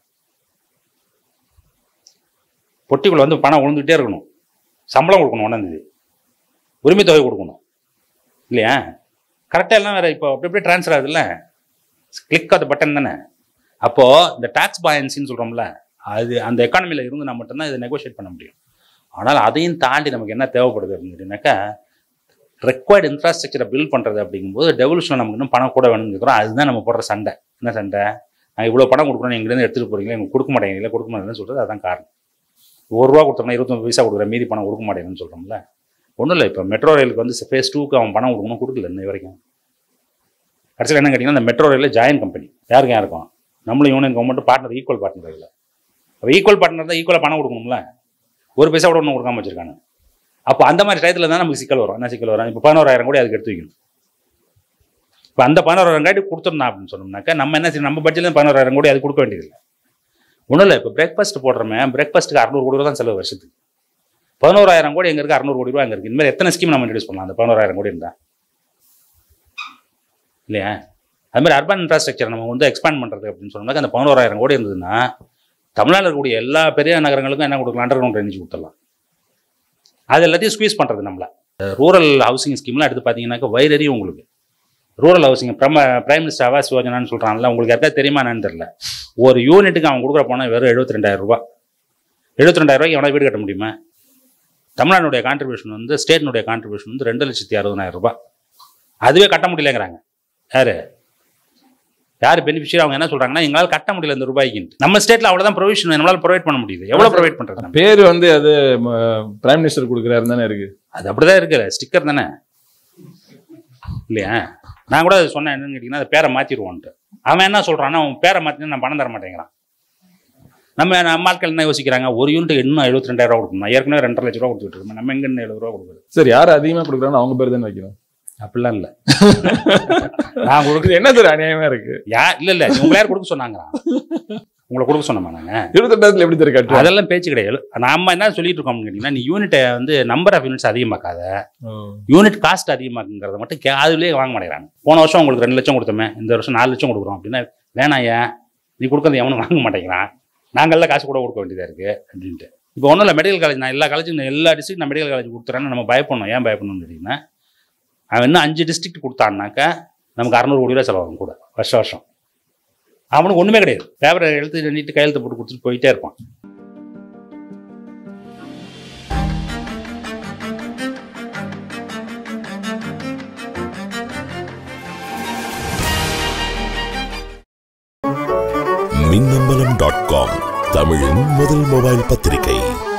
பொட்டிக்குள்ள வந்து பணம் விழுந்துகிட்டே இருக்கணும் சம்பளம் கொடுக்கணும் ஒன்றாந்தேதி உரிமை தொகை கொடுக்கணும் இல்லையா கரெக்டாக எல்லாம் வேற இப்போ அப்படி அப்படியே ட்ரான்ஸ்ஃபர் ஆகுதுல்ல கிளிக் ஆஃப் பட்டன் தானே அப்போது இந்த டாக்ஸ் பாயன்சின்னு சொல்கிறோம்ல அது அந்த எக்கானமியில் இருந்து நான் மட்டும்தான் இதை நெகோஷியேட் பண்ண முடியும் ஆனால் அதையும் தாண்டி நமக்கு என்ன தேவைப்படுது அப்படின்னு கேட்டிங்கனாக்கா ரெக்வயர்டு இன்ஃப்ராஸ்ட்ரக்சரை பில்ட் பண்ணுறது அப்படிங்கும்போது டெவல்யூஷன் நமக்கு இன்னும் பணம் கூட வேணும்னு கேட்குறோம் அதுதான் நம்ம போடுற சண்டை என்ன சண்டை நான் இவ்வளோ பணம் கொடுக்குறோம் எங்கேருந்து எடுத்துகிட்டு போகிறீங்களா எங்களுக்கு கொடுக்க மாட்டேங்கிறீங்களா கொடுக்க மாட்டேங்குன்னு சொல்கிறது அதான் காரணம் ஒரு ரூபா கொடுத்தோம்னா இருபத்தொம்பது பைசா கொடுக்குற மீதி பணம் கொடுக்க மாட்டேங்குன்னு சொல்கிறோம்ல ஒன்றும் இல்லை இப்போ மெட்ரோ ரயிலுக்கு வந்து ஃபேஸ் டூக்கு அவன் பணம் கொடுக்கணும் கொடுக்கல இன்னை வரைக்கும் கடைசியில் என்ன கேட்டிங்கன்னா இந்த மெட்ரோ ரயிலில் ஜாயின் கம்பெனி யாருக்கு யாருக்கும் நம்மளும் union government partner equal partner இல்லை அப்போ ஈக்குவல் பார்ட்னர் தான் ஈக்குவலாக பணம் கொடுக்கணும்ல ஒரு பைசா கூட ஒன்றும் கொடுக்காம வச்சிருக்காங்க அப்போ அந்த மாதிரி டயத்தில் தான் நமக்கு சிக்கல் வரும் என்ன சிக்கல் வரும் இப்போ பதினோராயிரம் கோடி அதுக்கு எடுத்து வைக்கணும் இப்போ அந்த பதினோராயிரம் கோடி கொடுத்துருந்தா அப்படின்னு சொன்னோம்னாக்கா நம்ம என்ன செய்யணும் நம்ம பட்ஜெட்ல பதினோராயிரம் கோடி அது கொடுக்க வேண்டியதில்லை ஒன்றும் இல்லை இப்போ பிரேக்ஃபாஸ்ட் போடுறோமே பிரேக்ஃபாஸ்ட்டுக்கு அறுநூறு கோடி ரூபா தான் செலவு வருஷத்துக்கு பதினோராயிரம் கோடி எங்க இருக்கு அறுநூறு கோடி ரூபா எங்க இருக்கு இனிமேல் எத்தனை ஸ்கீம் நம்ம இன்ட்ரடியூஸ் பண்ணலாம் அந்த பதினோராயிரம் கோடி இருந்தா இல்லையா அது மாதிரி அர்பன் இன்ஃப்ராஸ்ட்ரக்சர் நம்ம வந்து எக்ஸ்பேண்ட் பண்ணுறது அப்படின்னு சொன்னோம்னாக்க அந்த பதினோராயிரம் கோடி இருந்ததுன்னா தமிழ்நாட்டில் இருக்கக்கூடிய எல்லா பெரிய நகரங்களுக்கும் என்ன கொடுக்கலாம் அண்டர் கிரவுண்ட் ட்ரைனேஜ் கொடுத்துடலாம் அது எல்லாத்தையும் ஸ்குவீஸ் பண்ணுறது நம்மள ரூரல் ஹவுசிங் ஸ்கீம்லாம் எடுத்து பார்த்தீங்கன்னாக்க வயிறறியும் உங்களுக்கு ரூரல் ஹவுசிங் பிரம பிரைம் மினிஸ்டர் ஆவாஸ் யோஜனான்னு சொல்கிறான்ல உங்களுக்கு யாருக்கா தெரியுமா என்னன்னு தெரியல ஒரு யூனிட்டுக்கு அவன் கொடுக்குற பணம் வெறும் எழுபத்தி ரெண்டாயிரம் ரூபாய் எழுபத்தி ரெண்டாயிரம் ரூபாய்க்கு எவனா வீடு கட்ட முடியுமா தமிழ்நாடுடைய கான்ட்ரிபியூஷன் வந்து ஸ்டேட்னுடைய கான்ட்ரிபியூஷன் வந்து ரெண்டு லட்சத்தி அறுபதாயிரம் ரூபாய் அதுவே கட்ட முடியலங்கிறாங்க யாரு யார் பெனிஃபிஷியரி அவங்க என்ன சொல்றாங்கன்னா எங்களால் கட்ட முடியல இந்த ரூபாய்க்கு நம்ம ஸ்டேட்ல அவ்வளவுதான் ப்ரொவிஷன் நம்மளால ப்ரொவைட் பண்ண முடியுது எவ்வளவு ப்ரொவைட் பண்றது நம்ம? பேர் வந்து அது பிரைம் மினிஸ்டர் கொடுக்குறாரு தானே இருக்கு அது அப்படிதான் இருக்கு ஸ்டிக்கர் தானே இல்லையா நான் கூட அது சொன்னேன் என்னன்னு கேட்டீங்கன்னா அந்த பேரை மாத்திடுவோன்ட்டு அவன் என்ன சொல்றான்னா அவன் பேரை மாத்தினா நான் பணம் தர மாட்டேங்கிறான் நம்ம நம்ம ஆட்கள் என்ன யோசிக்கிறாங்க ஒரு யூனிட் இன்னும் எழுபத்தி ரெண்டாயிரம் ரூபா கொடுக்கணும் நான் ஏற்கனவே ரெண்டரை லட்ச ரூபா கொடுத்துட்டு இருக்கேன் நம்ம எங்க இன்னும் எழுபது ரூபா கொடுக்குறது சரி யார் அதிகமா கொடுக்குறாங்க அவங்க பேர் தானே வைக்கணும் அப்படிலாம் இல்லை நான் கொடுக்க இது என்னது ஒரு அநியாயமா இருக்கு யா இல்லை இல்லை உங்களை யார் கொடுக்க சொன்னாங்க உங்களை கொடுக்க சொன்னோமா நாங்கள் இருபத்தெட்டாயிரத்துல எப்படி தெரியும் கட்டுறோம் அதெல்லாம் பேச்சு கிடையாது நாம என்ன சொல்லிட்டு இருக்கோம்னு கேட்டிங்கன்னா நீ யூனிட்டை வந்து நம்பர் ஆஃப் யூனிட்ஸ் அதிகமாக்காத யூனிட் காஸ்ட் அதிகமாக்குங்கிறத மட்டும் கே அதுலேயே வாங்க மாட்டேங்கிறாங்க போன வருஷம் உங்களுக்கு ரெண்டு லட்சம் கொடுத்தோமே இந்த வருஷம் நாலு லட்சம் கொடுக்குறோம் அப்படின்னா வேணாம் ஏன் நீ கொடுக்கறது எவனும் வாங்க மாட்டேங்கிறான் நாங்கள்லாம் காசு கூட கொடுக்க வேண்டியதாக இருக்குது அப்படின்ட்டு இப்போ ஒன்றும் இல்லை மெடிக்கல் காலேஜ் நான் எல்லா காலேஜும் எல்லா டிஸ்ட்ரிக்ட் நான் மெடிக்கல் காலேஜ் கொடுத்துறேன்னு நம்ம பயப்படணும் ஏன் பயப்படணும்னு கேட்டிங்கன்னா அவன் இன்னும் அஞ்சு டிஸ்ட்ரிக்ட் கொடுத்தான்னாக்கா நமக்கு அறநூறு கோடி ரூபா செலவாகும் கூட வருஷம் வருஷம் அவனுக்கு ஒன்றுமே கிடையாது பேப்பரை எழுத்து நீட்டு கையெழுத்து போட்டு கொடுத்துட்டு போயிட்டே இருப்பான் மின்னம்பலம் டாட் காம் தமிழின் முதல் மொபைல் பத்திரிகை